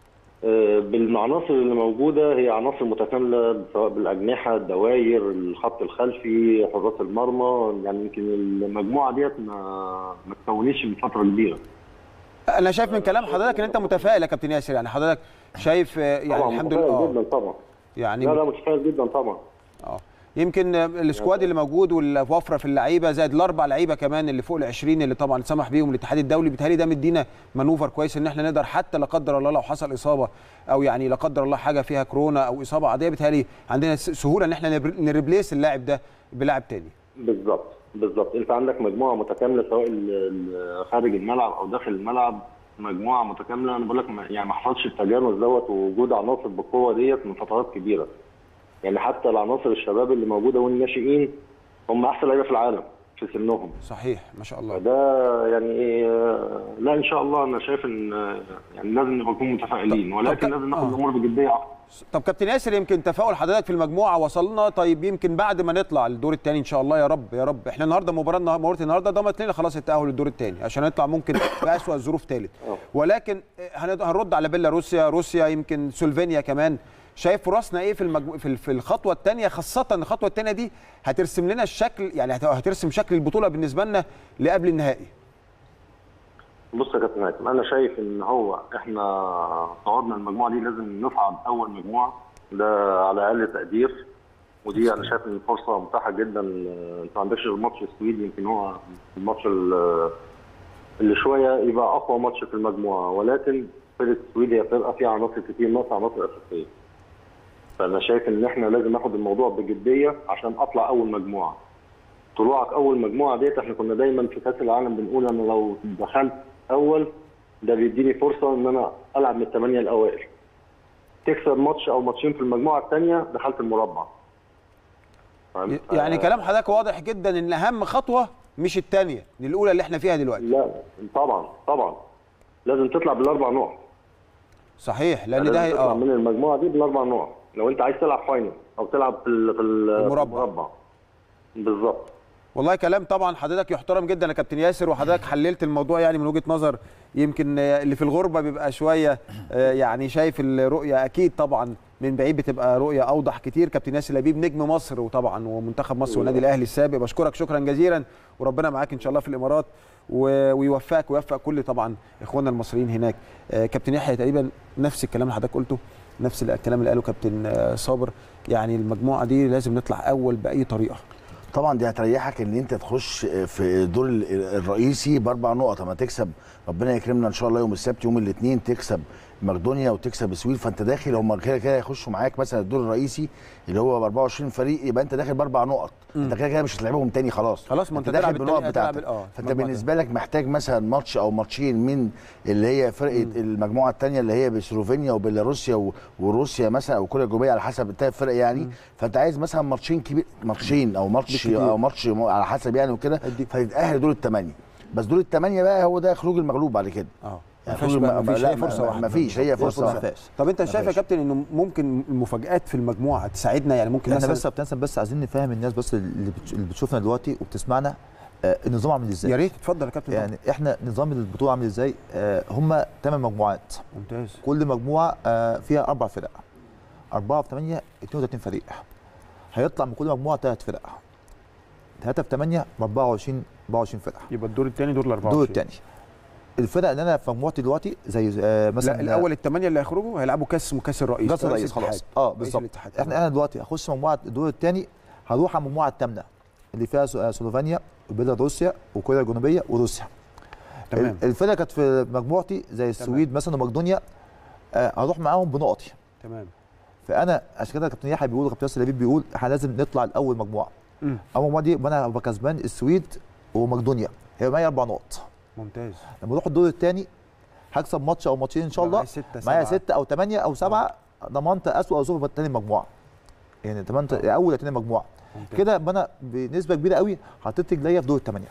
آه، بالعناصر اللي موجوده هي عناصر متكامله سواء بالاجنحه الدواير الخط الخلفي حراس المرمى يعني يمكن المجموعه ديت ما ما تكونش من فتره كبيره انا شايف من كلام حضرتك ان انت متفائل يا كابتن ياسر يعني حضرتك شايف آه، يعني طبعا الحمد متفائل لله جدا آه، طبعا يعني لا لا متفائل جدا طبعا اه يمكن السكواد اللي موجود والوفره في اللعيبه زائد الاربع لعيبه كمان اللي فوق ال 20 اللي طبعا سمح بيهم الاتحاد الدولي بيتهيألي ده مدينا مانوفر كويس ان احنا نقدر حتى لا قدر الله لو حصل اصابه او يعني لا قدر الله حاجه فيها كورونا او اصابه عاديه بيتهيألي عندنا س- سهوله ان احنا نبر- نريبليس اللاعب ده بلاعب تاني بالظبط بالظبط انت عندك مجموعه متكامله سواء ال- ال- خارج الملعب او داخل الملعب مجموعه متكامله انا بقول لك ما- يعني ما حصلش التجانس دوت ووجود عناصر بالقوه ديت من فترات كبيره يعني حتى العناصر الشباب اللي موجوده والناشئين هم احسن لعيبه في العالم في سنهم صحيح ما شاء الله فده يعني إيه، لا ان شاء الله انا شايف ان يعني لازم نبقى نكون متفائلين طب- ولكن طب- لازم ناخد آه. الامور بجديه اكتر طب كابتن ياسر يمكن تفاؤل حضرتك في المجموعه وصلنا طيب يمكن بعد ما نطلع الدور الثاني ان شاء الله يا رب يا رب احنا النهارده مباراه النهار- مباراه النهارده ضمنت لنا خلاص التاهل للدور الثاني عشان نطلع ممكن في اسوء الظروف ثالث آه. ولكن هنض- هنرد على بيلاروسيا روسيا يمكن سلوفينيا كمان شايف فرصنا ايه في المجمو... في ال- في الخطوه الثانيه خاصه الخطوه الثانيه دي هترسم لنا الشكل يعني هت- هترسم شكل البطوله بالنسبه لنا لقبل النهائي بص يا كابتن هيثم انا شايف ان هو احنا صعدنا المجموعه دي لازم نصعد اول مجموعه ده على اقل تقدير ودي انا شايف ان الفرصه متاحه جدا انت ما عندكش غير ماتش السويد يمكن هو الماتش ال- اللي شويه يبقى اقوى ماتش في المجموعه ولكن فرقه السويد هي فرقه فيها عناصر كتير ناقصه عناصر اساسيه فانا شايف ان احنا لازم ناخد الموضوع بجديه عشان اطلع اول مجموعه طلوعك اول مجموعه ديت احنا كنا دايما في كاس العالم بنقول انا لو دخلت اول ده بيديني فرصه ان انا العب من الثمانيه الاوائل تكسب ماتش او ماتشين في المجموعه الثانيه دخلت المربع فاهم؟ يعني كلام حضرتك واضح جدا ان اهم خطوه مش الثانيه دي الاولى اللي احنا فيها دلوقتي لا طبعا طبعا لازم تطلع بالاربع نقط صحيح لان لازم ده هي- تطلع اه من المجموعه دي بالاربع نقط لو انت عايز تلعب فاينل او تلعب في ال- في ال- المربع. في المربع بالظبط والله كلام طبعا حضرتك يحترم جدا يا كابتن ياسر وحضرتك حللت الموضوع يعني من وجهه نظر يمكن آه، اللي في الغربه بيبقى شويه آه، يعني شايف الرؤيه اكيد طبعا من بعيد بتبقى رؤيه اوضح كتير كابتن ياسر لبيب نجم مصر وطبعا ومنتخب مصر والنادي الاهلي السابق بشكرك شكرا جزيلا وربنا معاك ان شاء الله في الامارات و- ويوفقك ويوفق كل طبعا اخواننا المصريين هناك آه، كابتن يحيى تقريبا نفس الكلام اللي حضرتك قلته نفس الكلام اللي قاله كابتن آه، صابر يعني المجموعه دي لازم نطلع اول باي طريقه طبعا دي هتريحك ان انت تخش في الدور ال- الرئيسي باربع نقط اما تكسب ربنا يكرمنا ان شاء الله يوم السبت يوم الاثنين تكسب مقدونيا وتكسب السويد فانت داخل هم كده كده هيخشوا معاك مثلا الدور الرئيسي اللي هو ب 24 فريق يبقى انت داخل باربع نقط انت كده كده مش هتلعبهم تاني خلاص خلاص، ما انت انت داخل تلعب بالنقط التاني- هتلعب بتاعتك ال- اه، فانت المجموعة بالنسبه لك محتاج مثلا ماتش او ماتشين من اللي هي فرقه المجموعه الثانيه اللي هي بسلوفينيا وبيلاروسيا و- وروسيا مثلا او كوريا الجنوبيه على حسب الثلاث فرق يعني فانت عايز مثلا ماتشين كبير ماتشين او ماتش بالكتير. او ماتش م- على حسب يعني وكده أديك. فتتاهل دور الثمانيه بس دور الثمانيه بقى هو ده خروج المغلوب بعد كده اه يعني مفيش خروج بقى الم- مفيش لا، هي فرصه ما- واحده مفيش هي فرصه ما واحده فيهاش. طب انت شايف يا مفيش. كابتن انه ممكن المفاجات في المجموعه تساعدنا يعني ممكن احنا مثلا بس يا كابتن بس عايزين نفهم الناس بس اللي بتش- اللي بتشوفنا دلوقتي وبتسمعنا آه، النظام عامل ازاي يا ريت اتفضل يا كابتن يعني احنا نظام البطوله عامل ازاي آه، هم ثمان مجموعات ممتاز كل مجموعه آه، فيها اربع فرق أربعة في 8 32 فريق هيطلع من كل مجموعه ثلاث فرق ثلاثة في 8 ب 24 24 فرقه يبقى الدور الثاني دور ال 24 الدور الثاني الفرق اللي انا في مجموعتي دلوقتي زي آه، مثلا لا الاول الثمانيه اللي هيخرجوا هيلعبوا كاس كاس الرئيس كاس الرئيس الاتحاد. خلاص اه رئيس بالظبط الاتحاد. احنا انا دلوقتي هخش مجموعه الدور الثاني هروح على المجموعه الثامنه اللي فيها سو- آه، سلوفينيا وبيلاروسيا وكوريا الجنوبيه وروسيا تمام ال- الفرقه كانت في مجموعتي زي السويد مثلا ومقدونيا آه، هروح معاهم بنقطي تمام فانا عشان كده كابتن يحيى بيقول كابتن ياسر لبيب بيقول احنا لازم نطلع الاول مجموعه مم. اول مجموعه دي وانا هبقى كسبان السويد ومقدونيا هيبقى معايا اربع نقط ممتاز لما اروح الدور الثاني هكسب ماتش او ماتشين ان شاء الله معايا ستة، معايا سبعة. ستة او ثمانية او سبعة ضمنت اسوء ظروف تاني مجموعه يعني ضمنت اول تاني مجموعه ممتاز. كده يبقى انا بنسبه كبيره قوي حطيت رجليا في دور الثمانيه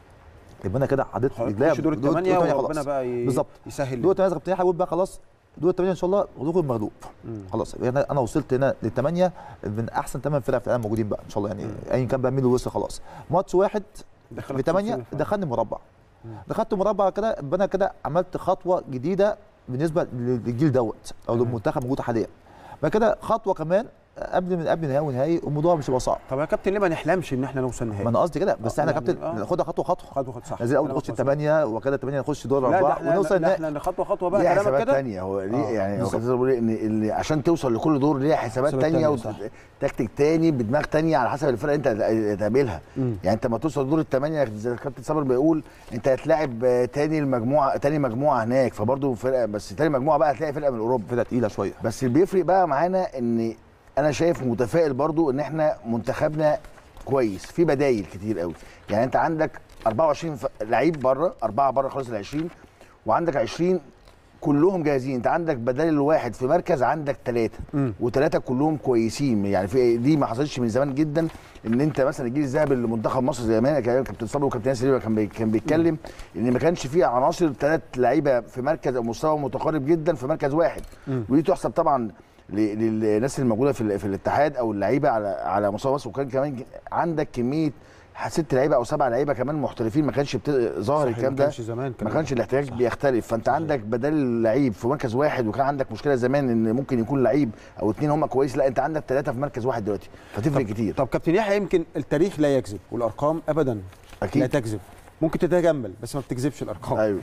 يبقى انا كده حطيت رجليا خش دور في الثمانيه التمانية وربنا خلاص. بقى ي- بالظبط يسهل دور الثمانيه زي ما كابتن يحيى هيقول بقى خلاص دور الثمانيه ان شاء الله غلوب المغلوب مم. خلاص يبقى انا انا وصلت هنا للثمانيه من احسن ثمان فرق في العالم موجودين بقى ان شاء الله يعني ايا كان بقى مين اللي وصل خلاص ماتش واحد دخلك في 8 في السيمي دخلني مربع دخلت مربع كده يبقى انا كده عملت خطوه جديده بالنسبه للجيل دوت او للمنتخب موجود حاليا بعد كده خطوه كمان قبل من قبل نهائي ونهائي الموضوع مش هيبقى صعب طب يا كابتن ليه ما نحلمش ان احنا نوصل نهائي ما انا قصدي كده بس آه، احنا يعني كابتن آه. ناخدها خطوه خطوه خطوه خطوه صح عايزين الاول كلامك نخش مظبوط. الثمانيه وكده الثمانيه نخش دور لا ده الاربعه احنا ونوصل لا النهائي احنا خطوه خطوه بقى ليها كلامك حسابات كده تانية هو ليه آه، يعني هو بالظبط. كابتن بيقول ان اللي عشان توصل لكل دور ليها حسابات حسابات تانية تانية، صح. وتكتيك تاني بدماغ تانية على حسب الفرقه انت هتقابلها مم. يعني انت لما توصل دور الثمانيه زي ما الكابتن صابر بيقول انت هتلاعب آه، تاني المجموعه تاني مجموعه هناك فبرضه فرقه بس تاني مجموعه بقى هتلاقي فرقه من اوروبا فرقه تقيله شويه بس اللي بيفرق بقى معانا ان انا شايف متفائل برضو ان احنا منتخبنا كويس في بدايل كتير قوي يعني انت عندك 24 ف- لعيب بره اربعه بره خالص ال 20 وعندك 20 كلهم جاهزين انت عندك بدل الواحد في مركز عندك ثلاثه مم. وثلاثه كلهم كويسين يعني في دي ما حصلتش من زمان جدا ان انت مثلا الجيل الذهبي لمنتخب مصر زي ما كان كابتن صبري وكابتن ياسر كان بي- كان بيتكلم ان ما كانش فيه عناصر ثلاث لعيبه في مركز او مستوى متقارب جدا في مركز واحد ودي تحسب طبعا ل- للناس اللي موجوده في, ال- في الاتحاد او اللعيبه على على مستوى مصر وكان كمان عندك كميه ست لعيبه او سبع لعيبه كمان محترفين ما كانش بت- ظاهر صحيح، الكلام ما ده كانش زمان ما كمان. كانش الاحتياج بيختلف فانت عندك بدل اللعيب في مركز واحد وكان عندك مشكله زمان ان ممكن يكون لعيب او اتنين هم كويس لا انت عندك ثلاثه في مركز واحد دلوقتي فتفرق كتير طب كابتن يحيى يمكن التاريخ لا يكذب والارقام ابدا أكيد. لا تكذب ممكن تتجمل بس ما بتكذبش الارقام ايوه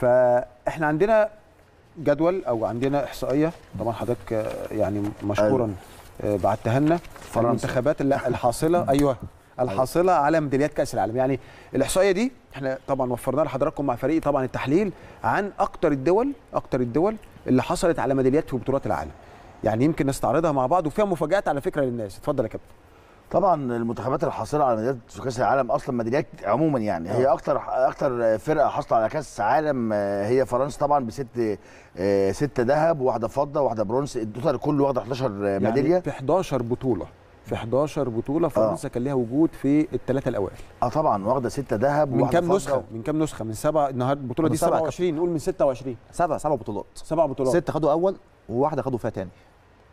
فاحنا عندنا جدول او عندنا احصائيه طبعا حضرتك آه، يعني مشكورا آه، بعتها لنا المنتخبات اللي- الحاصله ايوه الحاصله على ميداليات كاس العالم يعني الاحصائيه دي احنا طبعا وفرناها لحضراتكم مع فريق طبعا التحليل عن اكتر الدول اكتر الدول اللي حصلت على ميداليات في بطولات العالم يعني يمكن نستعرضها مع بعض وفيها مفاجات على فكره للناس اتفضل يا كابتن طبعا المنتخبات الحاصله على ميداليات في كاس العالم اصلا ميداليات عموما يعني هي اكتر اكتر فرقه حاصله على كاس عالم آه، هي فرنسا طبعا بست آه، ستة ذهب واحده فضه واحده برونز التوتال كله واخده 11 ميداليه يعني في 11 بطوله في 11 بطوله فرنسا كان ليها وجود في الثلاثه الاوائل اه طبعا واخده ستة ذهب من وواحدة كام فضة. نسخه من كام نسخه من سبعه النهارده البطوله من دي سبعة 27 نقول من 26 سبع سبع بطولات سبع بطولات ست خدوا اول وواحده خدوا فيها تاني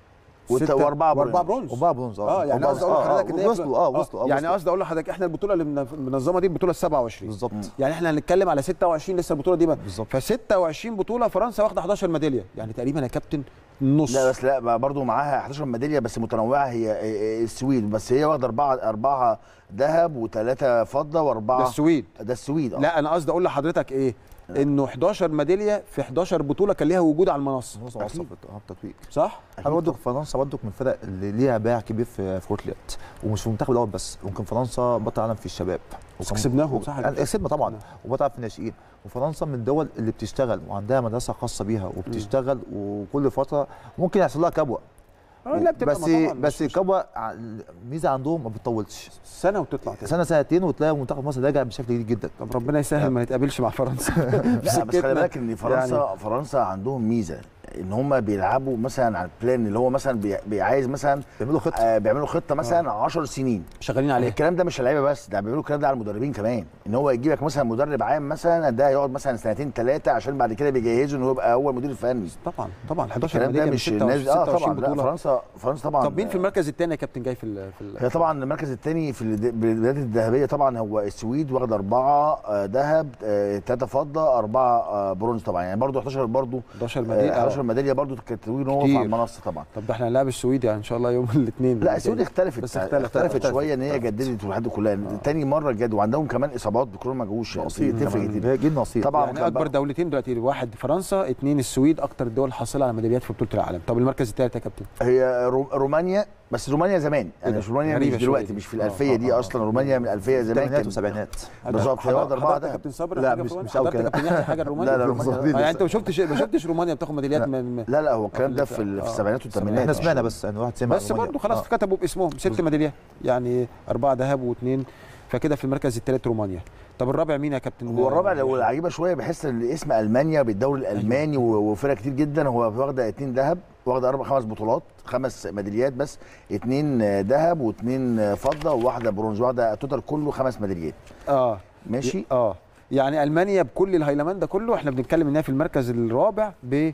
وت- ستة- وأربعة واربعه برونز. برونز وبقى برونز اه يعني وبقى- قصدي اقول لحضرتك ان هي وصلوا اه وصلوا اه يعني وصلوا. قصدي اقول لحضرتك احنا البطوله اللي من- منظمه دي البطوله ال 27 بالظبط يعني احنا هنتكلم على 26 لسه البطوله دي بالظبط. ف 26 بطوله فرنسا واخده 11 ميداليه يعني تقريبا يا كابتن نص لا بس لا بقى برضو معاها 11 ميداليه بس متنوعه هي هي السويد بس هي واخده اربعه اربعه ذهب وثلاثه فضه ده واربعه السويد ده السويد اه لا انا قصدي اقول لحضرتك ايه انه 11 ميداليه في 11 بطوله كان ليها وجود على المنصه فرنسا وصلت اه التتويج صح انا برضه فرنسا برضه من الفرق اللي ليها باع كبير في في كره اليد ومش في المنتخب الاول بس ممكن فرنسا بطل عالم في الشباب بس وكان- كسبناهم، صح يا يعني كابتن؟ كسبنا طبعا وبطل عالم في الناشئين وفرنسا من الدول اللي بتشتغل وعندها مدرسه خاصه بيها وبتشتغل وكل فتره ممكن يحصل لها كبوه آه، لا بتبقى بس طبعاً بس مش- الكبوه ع- الميزه عندهم ما بتطولش سنه وتطلع تاني سنه سنتين وتلاقي منتخب مصر راجع بشكل جديد جدا طب ربنا يسهل ما نتقابلش مع فرنسا لا بس سكتنا. خلي بالك ان فرنسا يعني يعني فرنسا عندهم ميزه ان هم بيلعبوا مثلا على البلان اللي هو مثلا بي- بي- عايز مثلا بيعملوا خطه آه بيعملوا خطه مثلا 10 سنين شغالين عليه الكلام ده مش اللعيبه بس ده بيعملوا الكلام ده على المدربين كمان ان هو يجيب لك مثلا مدرب عام مثلا ده يقعد مثلا سنتين ثلاثه عشان بعد كده بيجهزه ان هو يبقى اول مدير فني طبعا طبعا 11 الكلام ده ميداليه مش من الناس 26 اه 26 طبعا لا بطوله فرنسا فرنسا طبعا طب مين في المركز الثاني يا كابتن جاي في ال في ال هي طبعا المركز الثاني في الد- البلاد الذهبيه طبعا هو السويد واخد اربعه آه، ذهب ثلاثه فضه اربعه آه، برونز طبعا يعني برضو 11 برضو 11 آه، ميداليه 11 آه. ميداليه برضو كانت تتويج ان هو كتير. على المنصه طبعا طب ده احنا هنلاعب السويد يعني ان شاء الله يوم الاثنين لا السويد اختلفت بس بس اختلف- اختلفت, اختلفت اختلفت. شويه ان هي جددت والحد كلها تاني مره جد وعندهم كمان اصابات بكورونا ما جوش يعني نصيب تفرق كمان. كتير هي جيل نصيب طبعا يعني كان اكبر بقى- دولتين دلوقتي واحد فرنسا اثنين السويد اكتر الدول حاصله على ميداليات في بطوله العالم طب المركز الثالث يا كابتن هي رو- رومانيا بس رومانيا زمان يعني ده؟ مش رومانيا غريبة مش دلوقتي شوية. مش في آه، الالفيه آه، دي آه. اصلا رومانيا من الالفيه زمان الثمانينات كان والسبعينات بالظبط هي واخده اربعه حضرتك يا دهب كابتن صابر لا، حاجة مش- في مش رومانيا؟ أوي حضرتك كده. كابتن يحيى حاجه رومانيا لا، لا، رومانيا. آه، يعني انت ما شفتش ما شفتش رومانيا بتاخد ميداليات من من- لا لا هو الكلام ده في ال- في آه. السبعينات والثمانينات احنا سمعنا بس يعني واحد سمع بس رومانيا. برضه خلاص آه. كتبوا باسمهم ست ميداليات يعني اربعه ذهب واثنين فكده في المركز الثالث رومانيا طب الرابع مين يا كابتن هو الرابع لو العجيبه شويه بحس ان اسم المانيا بالدوري الالماني و- وفرق كتير جدا هو واخده اتنين ذهب واخده اربع خمس بطولات خمس ميداليات بس اتنين آه، ذهب واتنين آه، فضه وواحده برونز واخده التوتال كله خمس ميداليات اه ماشي اه يعني المانيا بكل الهيلمان ده كله احنا بنتكلم انها في المركز الرابع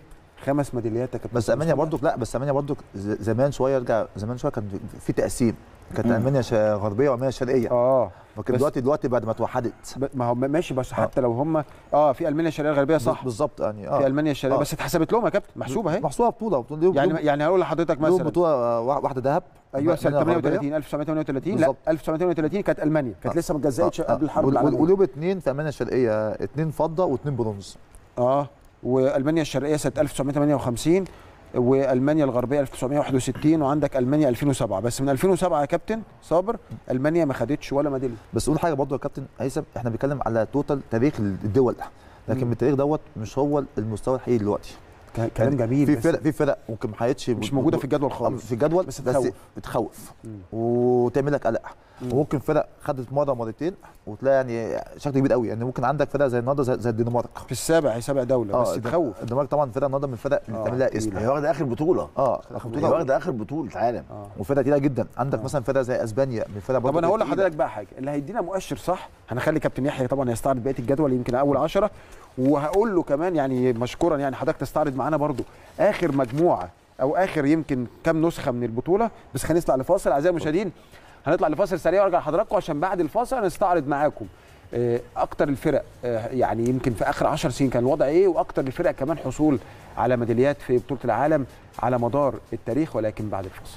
بخمس ميداليات يا كابتن بس المانيا برضو لا بس المانيا برضو ز- زمان شويه ارجع زمان شويه كان في تقسيم كانت مم. المانيا شا- غربيه والمانيا شرقيه اه لكن بس- دلوقتي دلوقتي بعد ما اتوحدت ب- ما هو ماشي بس حتى لو هم اه في المانيا الشرقيه الغربيه صح بالظبط يعني في المانيا الشرقيه آه. بس اتحسبت لهم يا كابتن محسوبه اهي محسوبه بطوله بطوله ليهم- يعني ليهم- يعني هقول لحضرتك لهم مثلا بطوله آه، واحده ذهب ايوه سنه المانيا غربية. 38 1938 لا بالظبط. 1938 كانت المانيا كانت آه. لسه ما اتجزأتش آه، قبل الحرب وال- وال- العالميه وليهم اثنين في المانيا الشرقيه اثنين فضه واثنين برونز اه والمانيا الشرقيه سنه 1958 والمانيا الغربيه 1961 وعندك المانيا 2007 بس من 2007 يا كابتن صابر المانيا ما خدتش ولا ميداليه بس قول حاجه برضه يا كابتن هيثم احنا بنتكلم على توتال تاريخ الدول لكن مم. التاريخ دوت مش هو المستوى الحقيقي دلوقتي ك- كلام جميل في بس فرق في فرق ممكن ما حققتش مش موجوده في الجدول خالص في الجدول بس بس, تخوف. بس بتخوف مم. وتعمل لك قلق مم. وممكن فرق خدت مره مرتين وتلاقي يعني شكل كبير قوي يعني ممكن عندك فرق زي النهارده زي, زي الدنمارك في السابع هي سابع دوله بس الد- تخوف الدنمارك طبعا فرقه النهارده من الفرق اللي آه، تعمل لها اسم تقيلة. هي واخده اخر بطوله اه هي بطوله واخده اخر بطوله عالم اه وفرقه تقيله جدا عندك آه. مثلا فرقه زي اسبانيا من فرقه طب انا هقول لحضرتك بقى حاجه اللي هيدينا مؤشر صح هنخلي كابتن يحيى طبعا يستعرض بقيه الجدول يمكن اول عشرة وهقول له كمان يعني مشكورا يعني حضرتك تستعرض معانا برضو اخر مجموعه او اخر يمكن كام نسخه من البطوله بس خلينا نطلع لفاصل اعزائي المشاهدين هنطلع لفاصل سريع وارجع لحضراتكم عشان بعد الفاصل هنستعرض معاكم آه، اكتر الفرق آه، يعني يمكن في اخر 10 سنين كان الوضع ايه واكتر الفرق كمان حصول على ميداليات في بطوله العالم على مدار التاريخ ولكن بعد الفاصل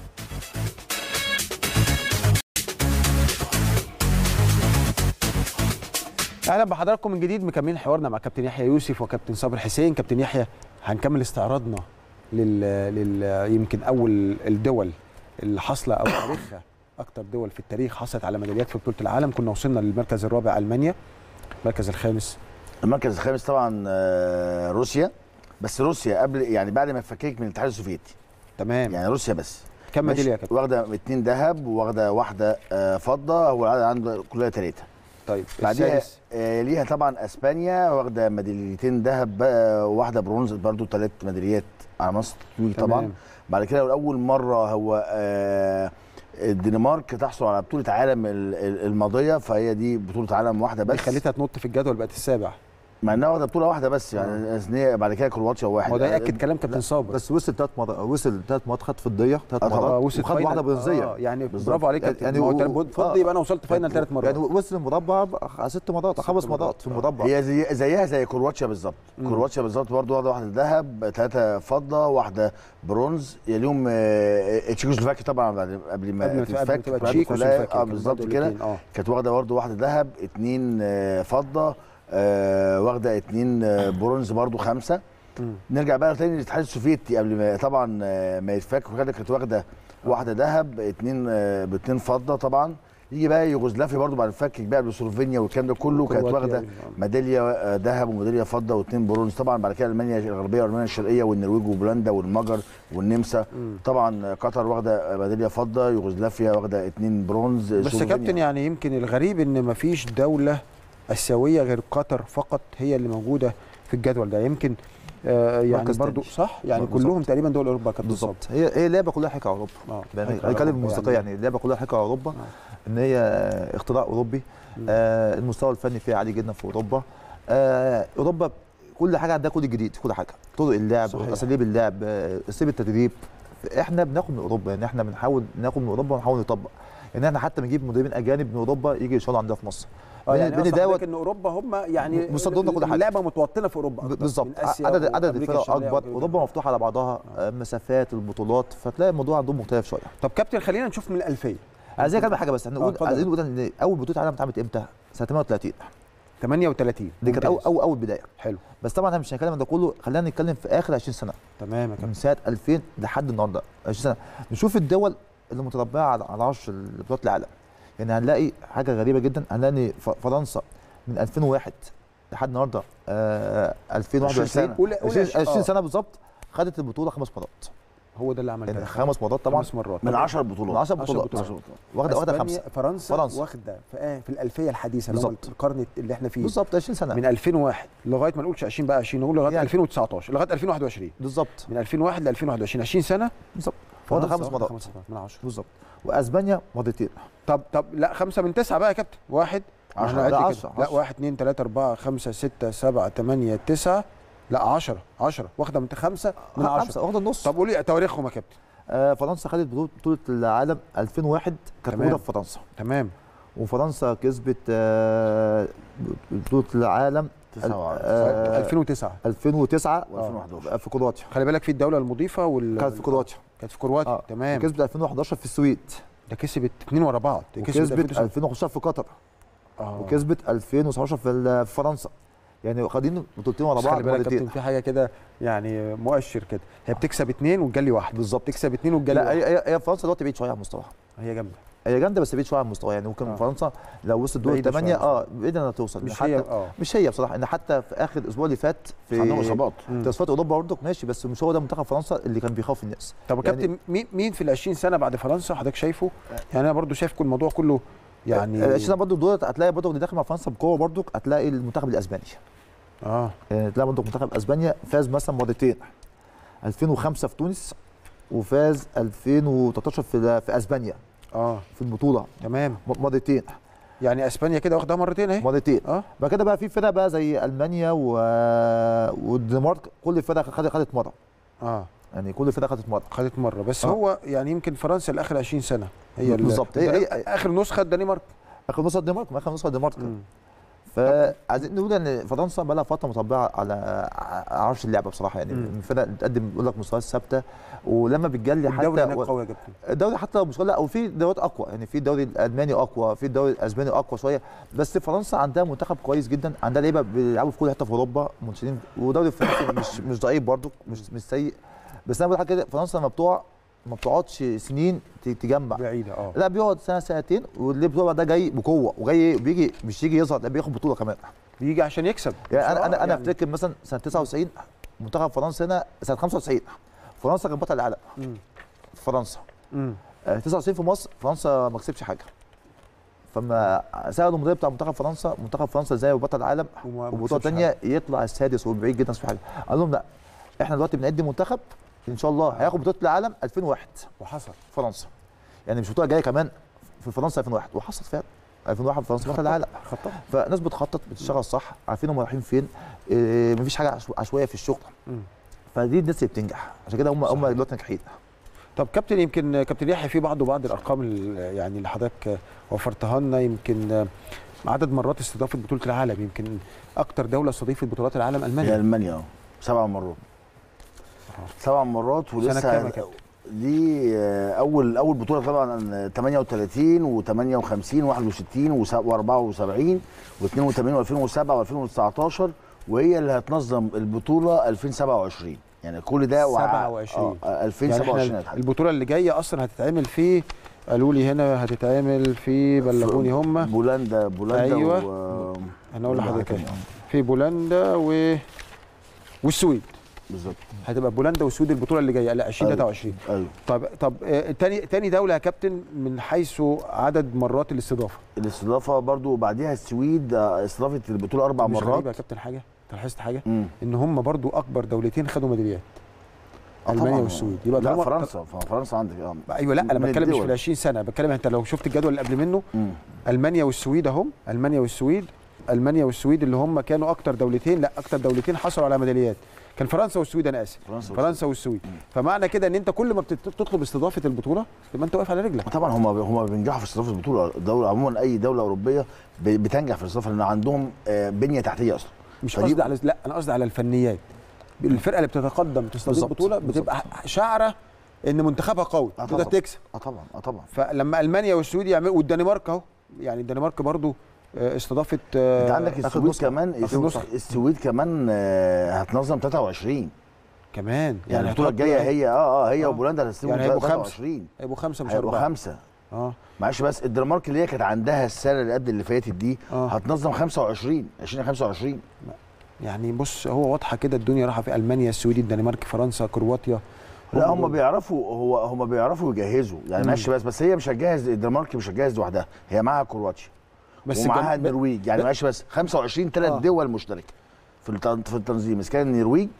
اهلا بحضراتكم من جديد مكملين حوارنا مع كابتن يحيى يوسف وكابتن صابر حسين كابتن يحيى هنكمل استعراضنا لل... لل... يمكن اول الدول اللي حاصله او تاريخها اكتر دول في التاريخ حصلت على ميداليات في بطوله العالم كنا وصلنا للمركز الرابع المانيا المركز الخامس المركز الخامس طبعا آه، روسيا بس روسيا قبل يعني بعد ما فكك من الاتحاد السوفيتي تمام يعني روسيا بس كم ماشي. ميداليه يا كابتن واخده اتنين ذهب واخده واحده آه، فضه هو العدد عنده كلها ثلاثه طيب بعديها السادس آه، ليها طبعا اسبانيا واخده ميداليتين ذهب بقى وواحده برونز برضو ثلاث ميداليات على مصر التتويج طبعا تمام. بعد كده لاول مره هو آه، الدنمارك تحصل على بطوله عالم ال- ال- الماضيه فهي دي بطوله عالم واحده دي بس خليتها تنط في الجدول بقت السابع مع انها واخده بطوله واحده بس يعني اثنيه بعد كده كرواتيا واحد هو ده ياكد كلام كابتن صابر بس وصل ثلاث مرات وصل ثلاث مرات خد فضيه ثلاث آه طبعا. مرات وصل وخد فاينل. واحده برونزيه آه يعني بالظبط. برافو عليك يعني- يعني يعني هو و- تل- فضي آه. يبقى انا وصلت فاينل ثلاث مرات يعني وصل المربع ست مرات خمس مرات. مرات في آه. المربع هي زي زيها زي كرواتيا بالظبط كرواتيا بالظبط برضه واخده واحده ذهب ثلاثه فضه واحده برونز يليهم آه، تشيكوسلوفاكيا طبعا بعد قبل ما قبل ما تبقى- تتفك تبقى بعد تشيك كلها- وسلوفاكيا اه كانوا بالظبط برضه كده الاتنين، اه كانت واخده برضه واحده ذهب اثنين فضه آه، واخده اثنين برونز برضه خمسه مم. نرجع بقى تاني للاتحاد السوفيتي قبل ما طبعا آه، ما يتفك وكده كانت واخده واحده ذهب اثنين باثنين فضه طبعا يجي بقى يوغوسلافيا برضو بعد الفك بقى بسلوفينيا والكلام ده كله كانت كرواتيا واخده يعني، آه. ميداليه آه، ذهب وميداليه فضه واثنين برونز طبعا بعد كده المانيا الغربيه والمانيا الشرقيه والنرويج وبولندا والمجر والنمسا طبعا قطر واخده ميداليه فضه يوغوسلافيا واخده اثنين برونز بس يا سلوفينيا. كابتن يعني يمكن الغريب ان مفيش دوله اسيويه غير قطر فقط هي اللي موجوده في الجدول ده يمكن آه يعني مركز برضو تاني. صح يعني بالظبط. كلهم تقريبا دول اوروبا كابتن صابر. بالظبط هي هي اللعبه كلها حكايه اوروبا اه يعني حكاية هنتكلم أوروبا الموسيقيه يعني اللعبه كلها حكايه اوروبا ان هي اختراع اوروبي آه المستوى الفني فيها عالي جدا في اوروبا آه اوروبا كل حاجه عندها كود جديد في كل حاجه طرق اللعب صحيح. اساليب اللعب آه، اساليب التدريب احنا بناخد من اوروبا يعني احنا بنحاول ناخد من اوروبا ونحاول نطبق يعني احنا حتى بنجيب مدربين اجانب من اوروبا يجي يشتغلوا عندنا في مصر اه بين- يعني بين قصدك دوت ان اوروبا هم يعني بيصدروا لنا كل حاجة. اللعبه متوطنه في اوروبا ب- أكتر بالظبط من آسيا عدد عدد وأمريكا الفرق الشمالية اكبر وغيره. اوروبا مفتوحه على بعضها آه، مسافات البطولات فتلاقي الموضوع عندهم مختلف شويه طب كابتن خلينا نشوف من الالفيه عايزين كلمه حاجه بس هنقول اتفضل. عايزين نقول ان اول بطوله عالم اتعملت امتى؟ سنه 38 38 دي كانت اول ممتاز. اول اول بدايه حلو بس طبعا احنا مش هنتكلم عن ده كله خلينا نتكلم في اخر 20 سنه تمام يا كابتن من سنه 2000 لحد النهارده 20 سنه نشوف الدول اللي متربعه على على عرش بطولات العالم يعني هنلاقي حاجه غريبه جدا هنلاقي إن ف- فرنسا من 2001 لحد النهارده آه 2021 سنة. قول- قول 20, عش- 20 آه. سنه بالظبط خدت البطوله خمس مرات هو ده اللي عمل يعني ده خمس مرات طبعا خمس مرات من 10 بطولات من 10 10 بطولات بطولات. واخده واخده أسبانيا- خمسه فرنسا, فرنسا. واخده في, آه في الالفيه الحديثه اللي هو بالظبط. القرن اللي احنا فيه بالظبط 20 سنه من 2001 لغايه ما نقولش 20 بقى 20 نقول لغايه يعني. 2019 لغايه 2021 بالظبط من 2001 ل 2021 20 سنه بالظبط واخده فرنسا خمس واخدة مرات خمس من 10 بالظبط واسبانيا مرتين طب طب لا خمسه من تسعه بقى يا كابتن واحد ما عشرة. احنا لا، قد كده. عشرة، لا عشرة. واحد اثنين ثلاثة أربعة خمسة ستة سبعة ثمانية تسعة لا 10 10 واخدة من خمسة من خمسه 10 واخده النص طب قولي تواريخهم يا كابتن آه فرنسا خدت بطوله بطوله العالم 2001 كانت تمام. موجوده في فرنسا تمام وفرنسا كسبت آه بطوله العالم تسعة آه 2009 2009 و2011 في كرواتيا خلي بالك في الدولة المضيفة وال كانت في كرواتيا كانت في كرواتيا اه تمام كسبت 2011 في السويد ده كسبت اثنين ورا بعض دي وكسبت 2009. 2015 في قطر آه. وكسبت 2019 في ال- في فرنسا يعني واخدين بطولتين ورا بس بعض خلي بالك يا مرتين. كابتن في حاجة كده يعني مؤشر كده هي بتكسب اثنين وتجلي واحد بالظبط. تكسب اثنين وتجلي لا واحد هي هي- هي فرنسا دلوقتي بعيد شويه عن مستواها هي جامدة هي جامده بس بعيد شويه عن مستواها يعني ممكن آه. آه. فرنسا لو وصلت دور بعيدة الثمانيه شوية. اه بعيده انها توصل مش حتى هي اه مش هي بصراحه ان حتى في اخر الاسبوع اللي فات في عندهم اصابات مم. تصفيات اوروبا برضه ماشي بس مش هو ده منتخب فرنسا اللي كان بيخاف الناس طب يا يعني- كابتن مين مين في ال 20 سنة بعد فرنسا حضرتك شايفه؟ يعني انا برضو شايف كل الموضوع كله يعني يعني عشان برضه دول هتلاقي برضه اللي داخل مع فرنسا بقوه برضه هتلاقي المنتخب الاسباني اه يعني تلاقي برضه منتخب اسبانيا فاز مثلا مرتين 2005 في تونس وفاز 2013 في في اسبانيا اه في البطوله تمام م- مرتين يعني اسبانيا كده واخدها مرتين اهي مرتين اه بعد كده بقى في فرق بقى زي المانيا و... والدنمارك كل فرقه خدت خدت مره اه يعني كل فرقه خدت مره خدت مره بس آه. هو يعني يمكن فرنسا لاخر 20 سنه هي ال- بالظبط. هي- الدنمارك- هي- اخر نسخه الدنمارك اخر نسخه الدنمارك اخر نسخه الدنمارك مم. فعايزين نقول ان فرنسا بقى لها فتره مطبعه على ع- عرش اللعبه بصراحه يعني مم. من الفرق اللي بتقدم بيقول لك مستويات ثابته ولما بتجلي حتى الدوري هناك و- قوي يا كابتن الدوري حتى لو مش لا او في دوريات اقوى يعني في الدوري الالماني اقوى في الدوري الاسباني اقوى شويه بس فرنسا عندها منتخب كويس جدا عندها لعيبه بيلعبوا في كل حته في اوروبا منتشرين ودوري الفرنسي مش مش ضعيف برضو مش مش سيء بس انا بقول حاجه كده فرنسا لما بتقع ما بتقعدش سنين ت- تجمع بعيده اه لا بيقعد سنه سنتين واللي بتقع ده جاي بقوه وجاي بيجي مش يجي يظهر لا بياخد بطوله كمان بيجي عشان يكسب يعني انا بصراحة انا انا يعني. افتكر مثلا سنه 99 منتخب فرنسا هنا سنه 95 فرنسا كانت بطل العالم مم. في فرنسا مم. آه، 99 في مصر فرنسا ما كسبش حاجه فما سالوا المدرب بتاع منتخب فرنسا منتخب فرنسا ازاي بطل العالم وما- ما وبطوله كسبش ثانيه يطلع السادس والبعيد جدا في حاجه قال لهم لا احنا دلوقتي بنقدم منتخب ان شاء الله هياخد بطوله العالم 2001 وحصل فرنسا يعني مش بطوله جايه كمان في فرنسا 2001 وحصلت فعلا 2001 فرنسا خد العالم خطط فناس بتخطط بتشتغل صح عارفين هم رايحين فين إيه مفيش حاجه عشو- عشوائيه في الشغل مم. فدي الناس اللي بتنجح عشان كده هم هم دلوقتي ناجحين طب كابتن يمكن كابتن يحيى في بعض وبعض الارقام ال- يعني اللي حضرتك وفرتها لنا يمكن عدد مرات استضافه بطوله العالم يمكن اكتر دوله استضيفت بطولات العالم هي المانيا المانيا اه سبع مرات سبع مرات سنة كام ولسه يا كابتن؟ دي آه، اول اول بطوله طبعا 38 و58 و61 و74 و82 و2007 و2019 وهي اللي هتنظم البطوله 2027 يعني كل ده وع- 27. اه آه، يعني 2027 احنا هتحدد. البطوله اللي جايه اصلا هتتعمل في قالوا لي هنا هتتعمل في بلغوني هم بولندا بولندا أيوة. و... انا اقول لحضرتك واحد إيه. تاني. في بولندا و والسويد بالظبط هتبقى بولندا والسويد البطوله اللي جايه لا 2023 ايوه طب طب آه، تاني تاني دوله يا كابتن من حيث عدد مرات الاستضافه الاستضافه برضو بعديها السويد آه، استضافت البطوله اربع مش غريبة يا مرات كابتن حاجه أنت لاحظت حاجه مم. ان هم برضو اكبر دولتين خدوا ميداليات آه المانيا طبعاً. والسويد يبقى لا طالما- فرنسا فرنسا عندك اه ايوه لا انا من بتكلم مش في الدول. ال 20 سنه بتكلم انت لو شفت الجدول اللي قبل منه مم. المانيا والسويد اهم المانيا والسويد المانيا والسويد اللي هم كانوا اكتر دولتين لا اكتر دولتين حصلوا على ميداليات كان فرنسا والسويد انا اسف فرنسا فرنسا والسويد فمعنى كده ان انت كل ما بتطلب استضافه البطوله تبقى انت واقف على رجلك طبعا هم هم بينجحوا في استضافه البطوله الدوله عموما اي دوله اوروبيه ب- بتنجح في الاستضافه لان عندهم آه، بنيه تحتيه اصلا مش فدي- قصدي على لا انا قصدي على الفنيات الفرقه اللي بتتقدم تستضيف بالظبط، بطوله بتبقى شعره ان منتخبها قوي آه تقدر طبعاً. تكسب اه طبعا اه طبعا فلما المانيا والسويد يعملوا والدنمارك اهو يعني الدنمارك برضو آه، استضافت آه، انت عندك آخد السويد نسخة. كمان آخد السويد- نسخة. السويد كمان آه، هتنظم 23 كمان يعني البطوله هتحط- الجايه هي اه اه هي آه. وبولندا هتستلموا يعني هيبقوا خمسة. 23 هيبقوا خمسه مش هيبقوا اربعه خمسه اه معلش بس الدنمارك اللي هي كانت عندها السنه اللي قبل اللي فاتت دي آه. هتنظم 25 2025 يعني بص هو واضحه كده الدنيا رايحه في المانيا السويد الدنمارك فرنسا كرواتيا لا هم دول. بيعرفوا هو هم بيعرفوا يجهزوا يعني مم. ماشي بس بس هي مش هتجهز الدنمارك مش هتجهز لوحدها هي معاها كرواتيا بس ومعاها الجن- النرويج يعني ب- ماشي بس 25 ثلاث آه. دول مشتركه في التن- في التنظيم اذا كان النرويج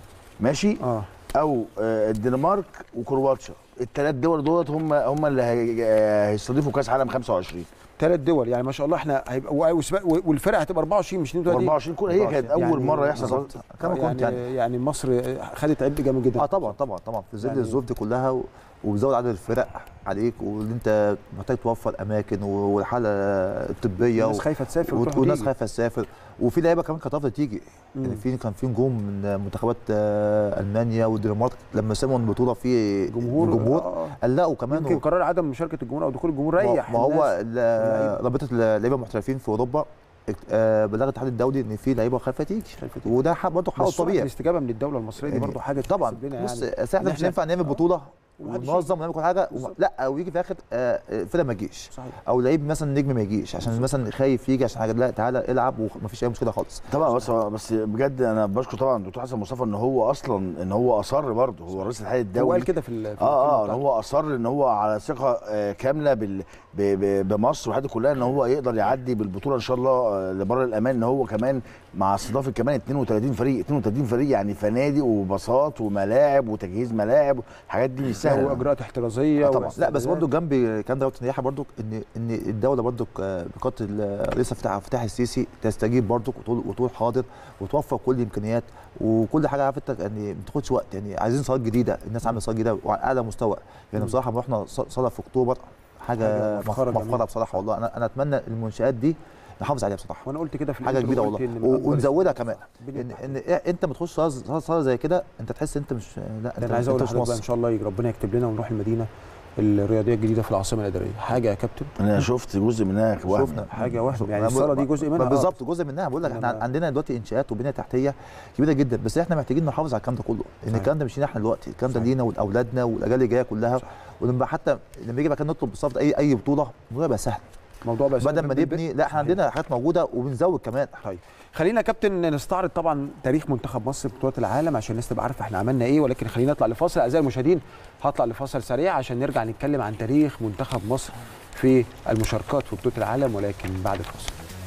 ماشي اه او آه، الدنمارك وكرواتيا الثلاث دول دولت هم هم اللي هي- آه، هيستضيفوا كاس عالم 25 ثلاث دول يعني ما شاء الله احنا هيبقى و- وسباق- و- والفرقه هتبقى 24 مش 32 24 كل هي كانت اول يعني مره يحصل بالظبط. كما كنت يعني يعني يعني مصر خدت عبء جامد جدا اه طبعا طبعا طبعا في ظل يعني- الظروف دي كلها و- وبزود عدد الفرق عليك وان انت محتاج توفر اماكن و- والحاله الطبيه الناس و- خايفه تسافر وت- وتروح والناس وتيجي. خايفه تسافر وفي لعيبه كمان كانت رافضه تيجي مم. يعني في كان في نجوم من منتخبات آه، المانيا والدنمارك لما سمعوا ان البطوله في جمهور جمهور آه. قلقوا كمان يمكن و- قرار عدم مشاركه الجمهور او دخول الجمهور ما- ريح ما هو الناس. ال- اللعيبة. رابطه اللعيبه المحترفين في اوروبا اك- آه، بلغت الاتحاد الدولي ان في لعيبه خايفه تيجي خايفة تيجي. وده حق برضه حق بس سرعة طبيعي الاستجابه من الدوله المصريه دي يعني برضه حاجه طبعا تحسب لنا بص يعني أصل احنا إن مش هينفع نعمل بطوله ومحدش وننظم ونعمل كل حاجه بالظبط. وم- لا ويجي في الاخر آه، فرقه ما تجيش صحيح او لعيب مثلا نجم ما يجيش عشان مثلا خايف يجي عشان حاجه لا تعالى العب ومفيش اي مشكله خالص طبعا بس بس بجد انا بشكر طبعا الدكتور حسن مصطفى ان هو اصلا ان هو اصر برضه هو رئيس الاتحاد هو قال الدولي كده في ال- في اه اه الكلمة ان هو اصر ان هو على ثقه آه، كامله بال ب- ب- بمصر والحاجات دي كلها ان هو يقدر يعدي بالبطوله ان شاء الله آه، لبر الامان ان هو كمان مع استضافه كمان 32 فريق 32 فريق يعني فنادق وباصات وملاعب وتجهيز ملاعب الحاجات دي مش بتاعته. سهله واجراءات احترازيه آه طبعاً. لا بس واستعدادات. برضه جنب الكلام ده يا برضه ان ان الدوله برضه بقياده الرئيس فتح فتح السيسي تستجيب برضه وتقول وتقول حاضر وتوفر كل الامكانيات وكل حاجه عارف انت يعني ما تاخدش وقت يعني عايزين صالات جديده الناس عامله صالات جديده وعلى اعلى مستوى يعني مم. بصراحه لما رحنا ص- صاله في اكتوبر حاجة حاجه مفخرة مفخره جميلة. بصراحه والله انا انا اتمنى المنشات دي نحافظ عليها بصراحه وانا قلت كده في حاجه الانترو، كبيره قلت والله إن من و- أكبر ونزودها استثمارات كمان البنية ان التحتية. ان إيه انت ما تخش صاله صاله صالة زي كده انت تحس انت مش لا ده انت انا عايز اقول انت مش لحضرتك بقى ان مصر شاء الله يجي ربنا يكتب لنا ونروح المدينه الرياضيه الجديده في العاصمه الاداريه حاجه يا كابتن انا شفت جزء منها وهم. شفنا حاجه وهم شفنا. يعني أنا الصاله بقول- دي جزء منها آه. بالظبط جزء منها بقول لك احنا إنما- عندنا دلوقتي انشاءات وبنيه تحتيه كبيره جدا بس احنا محتاجين نحافظ على الكلام ده كله ان صحيح. الكلام ده مش لينا احنا دلوقتي الكلام ده صحيح. لينا ولاولادنا والاجيال اللي جايه كلها صح. ولما حتى لما يجي بقى كان نطلب بالصف اي اي بطوله الموضوع يبقى سهل الموضوع بس بدل ما نبني لا احنا عندنا حاجات موجوده وبنزود كمان طيب خلينا يا كابتن نستعرض طبعا تاريخ منتخب مصر في بطولات العالم عشان الناس تبقى عارفه احنا عملنا ايه ولكن خلينا نطلع لفاصل اعزائي المشاهدين هطلع لفاصل سريع عشان نرجع نتكلم عن تاريخ منتخب مصر في المشاركات في بطوله العالم ولكن بعد الفاصل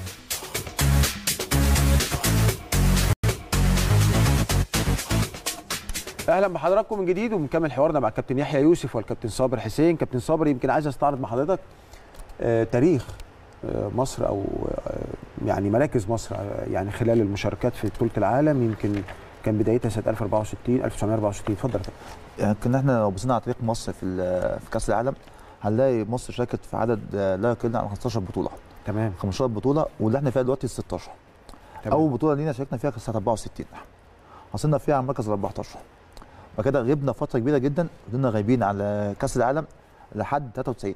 اهلا بحضراتكم من جديد وبنكمل حوارنا مع الكابتن يحيى يوسف والكابتن صابر حسين كابتن صابر يمكن عايز استعرض مع حضرتك آه، تاريخ آه، مصر او آه، يعني مراكز مصر آه، يعني خلال المشاركات في بطوله العالم يمكن كان بدايتها سنه 1064 1964 اتفضل يا كابتن. يعني كنا احنا لو بصينا على تاريخ مصر في ال- في كاس العالم هنلاقي مصر شاركت في عدد آه، لا يقل عن 15 بطوله تمام 15 بطوله واللي احنا فيها دلوقتي 16 تمام. اول بطوله لينا شاركنا فيها كانت سنه 64 حصلنا فيها على المركز ال 14 وبعد كده غبنا فتره كبيره جدا فضلنا غايبين على كاس العالم لحد 93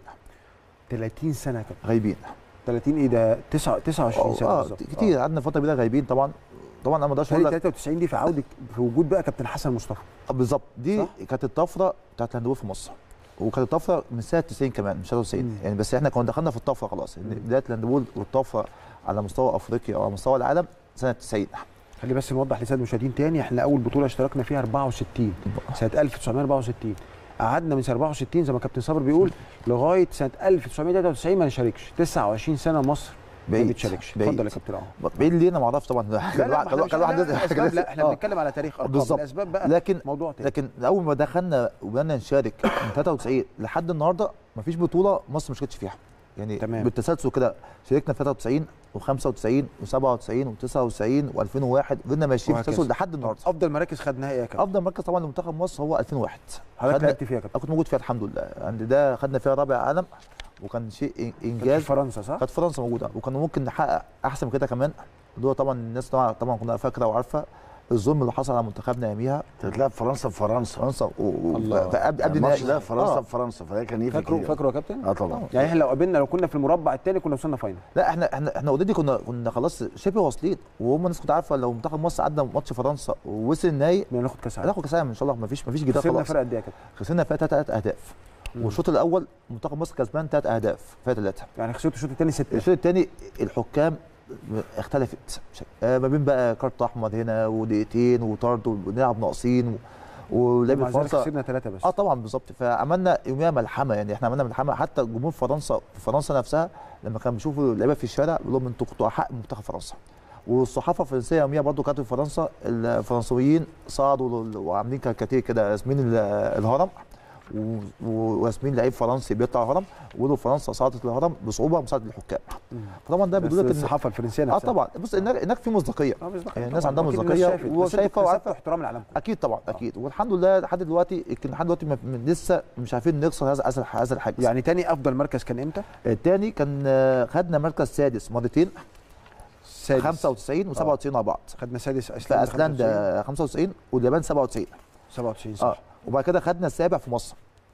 30 سنه يا كابتن غايبين 30 ايه ده 9 29 سنه اه بالظبط. كتير قعدنا فتره كبيره غايبين طبعا طبعا انا ما اقدرش اقول تهيألي لك 93 دي في عوده في وجود بقى كابتن حسن مصطفى آه، بالظبط دي صح؟ كانت الطفره بتاعت الهاندبول في مصر وكانت الطفره من سنه 90 كمان مش 93 مم. يعني بس احنا كنا دخلنا في الطفره خلاص إن مم. بدايه الهاندبول والطفره على مستوى افريقيا او على مستوى العالم سنه 90 خلي بس نوضح للساده المشاهدين تاني احنا اول بطوله اشتركنا فيها 64 سنه 1964 قعدنا من سنه 64 زي ما كابتن صابر بيقول لغايه سنه 1993 ما نشاركش 29 سنه مصر ما بعيد. بتشاركش بعيد. اتفضل يا كابتن عمر بعيد ليه انا ما اعرفش طبعا لا كان لا واحد- ما كان احنا واحد مش- لا، أسباب لا احنا آه. بنتكلم على تاريخ ارقام بالظبط. الاسباب بقى لكن موضوع تاني لكن اول ما دخلنا وبدانا نشارك من 93 لحد النهارده مفيش بطوله مصر ما شاركتش فيها يعني تمام. بالتسلسل كده شاركنا في 93 و95 و97 و99 و2001 فضلنا ماشيين وهكذا. بالتسلسل لحد النهارده افضل مراكز خدناها ايه يا كابتن افضل مركز طبعا لمنتخب مصر هو 2001 حضرتك خدنا- لعبت فيها يا كابتن انا كنت موجود فيها الحمد لله عند ده خدنا فيها رابع عالم وكان شيء إن- كانت انجاز في فرنسا صح؟ كانت فرنسا موجوده وكان ممكن نحقق احسن من كده كمان دول طبعا الناس طبعا طبعا كنا فاكره وعارفه الظلم اللي حصل على منتخبنا اياميها تتلعب فرنسا في فرنسا فرنسا و- و- الله. ف- قبل قبل الماتش النهائي. ده فرنسا آه. في فرنسا فده كان يفرق فاكره كتير. فاكره يا كابتن؟ اه طبعا يعني احنا لو قابلنا لو كنا في المربع الثاني كنا وصلنا فاينل لا احنا احنا احنا اوريدي كنا كنا خلاص شبه واصلين وهم الناس كنت عارفه لو منتخب مصر عدى ماتش فرنسا ووصل النهائي بدنا ناخد كاس عالم هناخد كاس العالم ان شاء الله مفيش مفيش جدال خسرنا خلاص فرق قد ايه يا كابتن؟ خسرنا فيها ثلاث اهداف مم. والشوط الاول منتخب مصر كسبان ثلاث اهداف فيها ثلاثه يعني خسرت الشوط الثاني سته الشوط الثاني الحكام اختلفت آه، ما بين بقى كارت احمر هنا ودقيقتين وطرد ونلعب ناقصين و- ولعيبه ومع ذلك فرنسا خسرنا ثلاثه بس اه طبعا بالظبط فعملنا يوميها ملحمه يعني احنا عملنا ملحمه حتى جمهور فرنسا في فرنسا نفسها لما كانوا بيشوفوا اللعيبه في الشارع بيقول لهم انتوا كنتوا احق من منتخب فرنسا والصحافه الفرنسيه يوميها برضو كانت في فرنسا الفرنسويين صعدوا لل- وعاملين كاريكاتير كده راسمين ال- الهرم و- و- وراسمين لعيب فرنسي بيطلع الهرم ويقولوا فرنسا صعدت الهرم بصعوبه بمساعده الحكام فطبعا ده بس بيدل لك ان الصحافه الفرنسيه اه نفسها طبعا بص هناك هناك في مصداقيه اه بالظبط يعني الناس طبعاً. عندها وأكيد مصداقية الناس شافت. بس أنتوا وشايفة اكتسبتوا وعارفة. احترام العالم كله اكيد طبعا اكيد والحمد لله لحد دلوقتي يمكن لحد دلوقتي ما- من- لسه مش عارفين نكسر هذا هذا هذا الحاجز يعني تاني افضل مركز كان امتى؟ الثاني كان آه، خدنا مركز سادس مرتين سادس 95 و97 مع بعض خدنا سادس في ايسلندا 95. ايسلندا 95 واليابان 97 97 صح اه وبعد كده خدنا السابع في مصر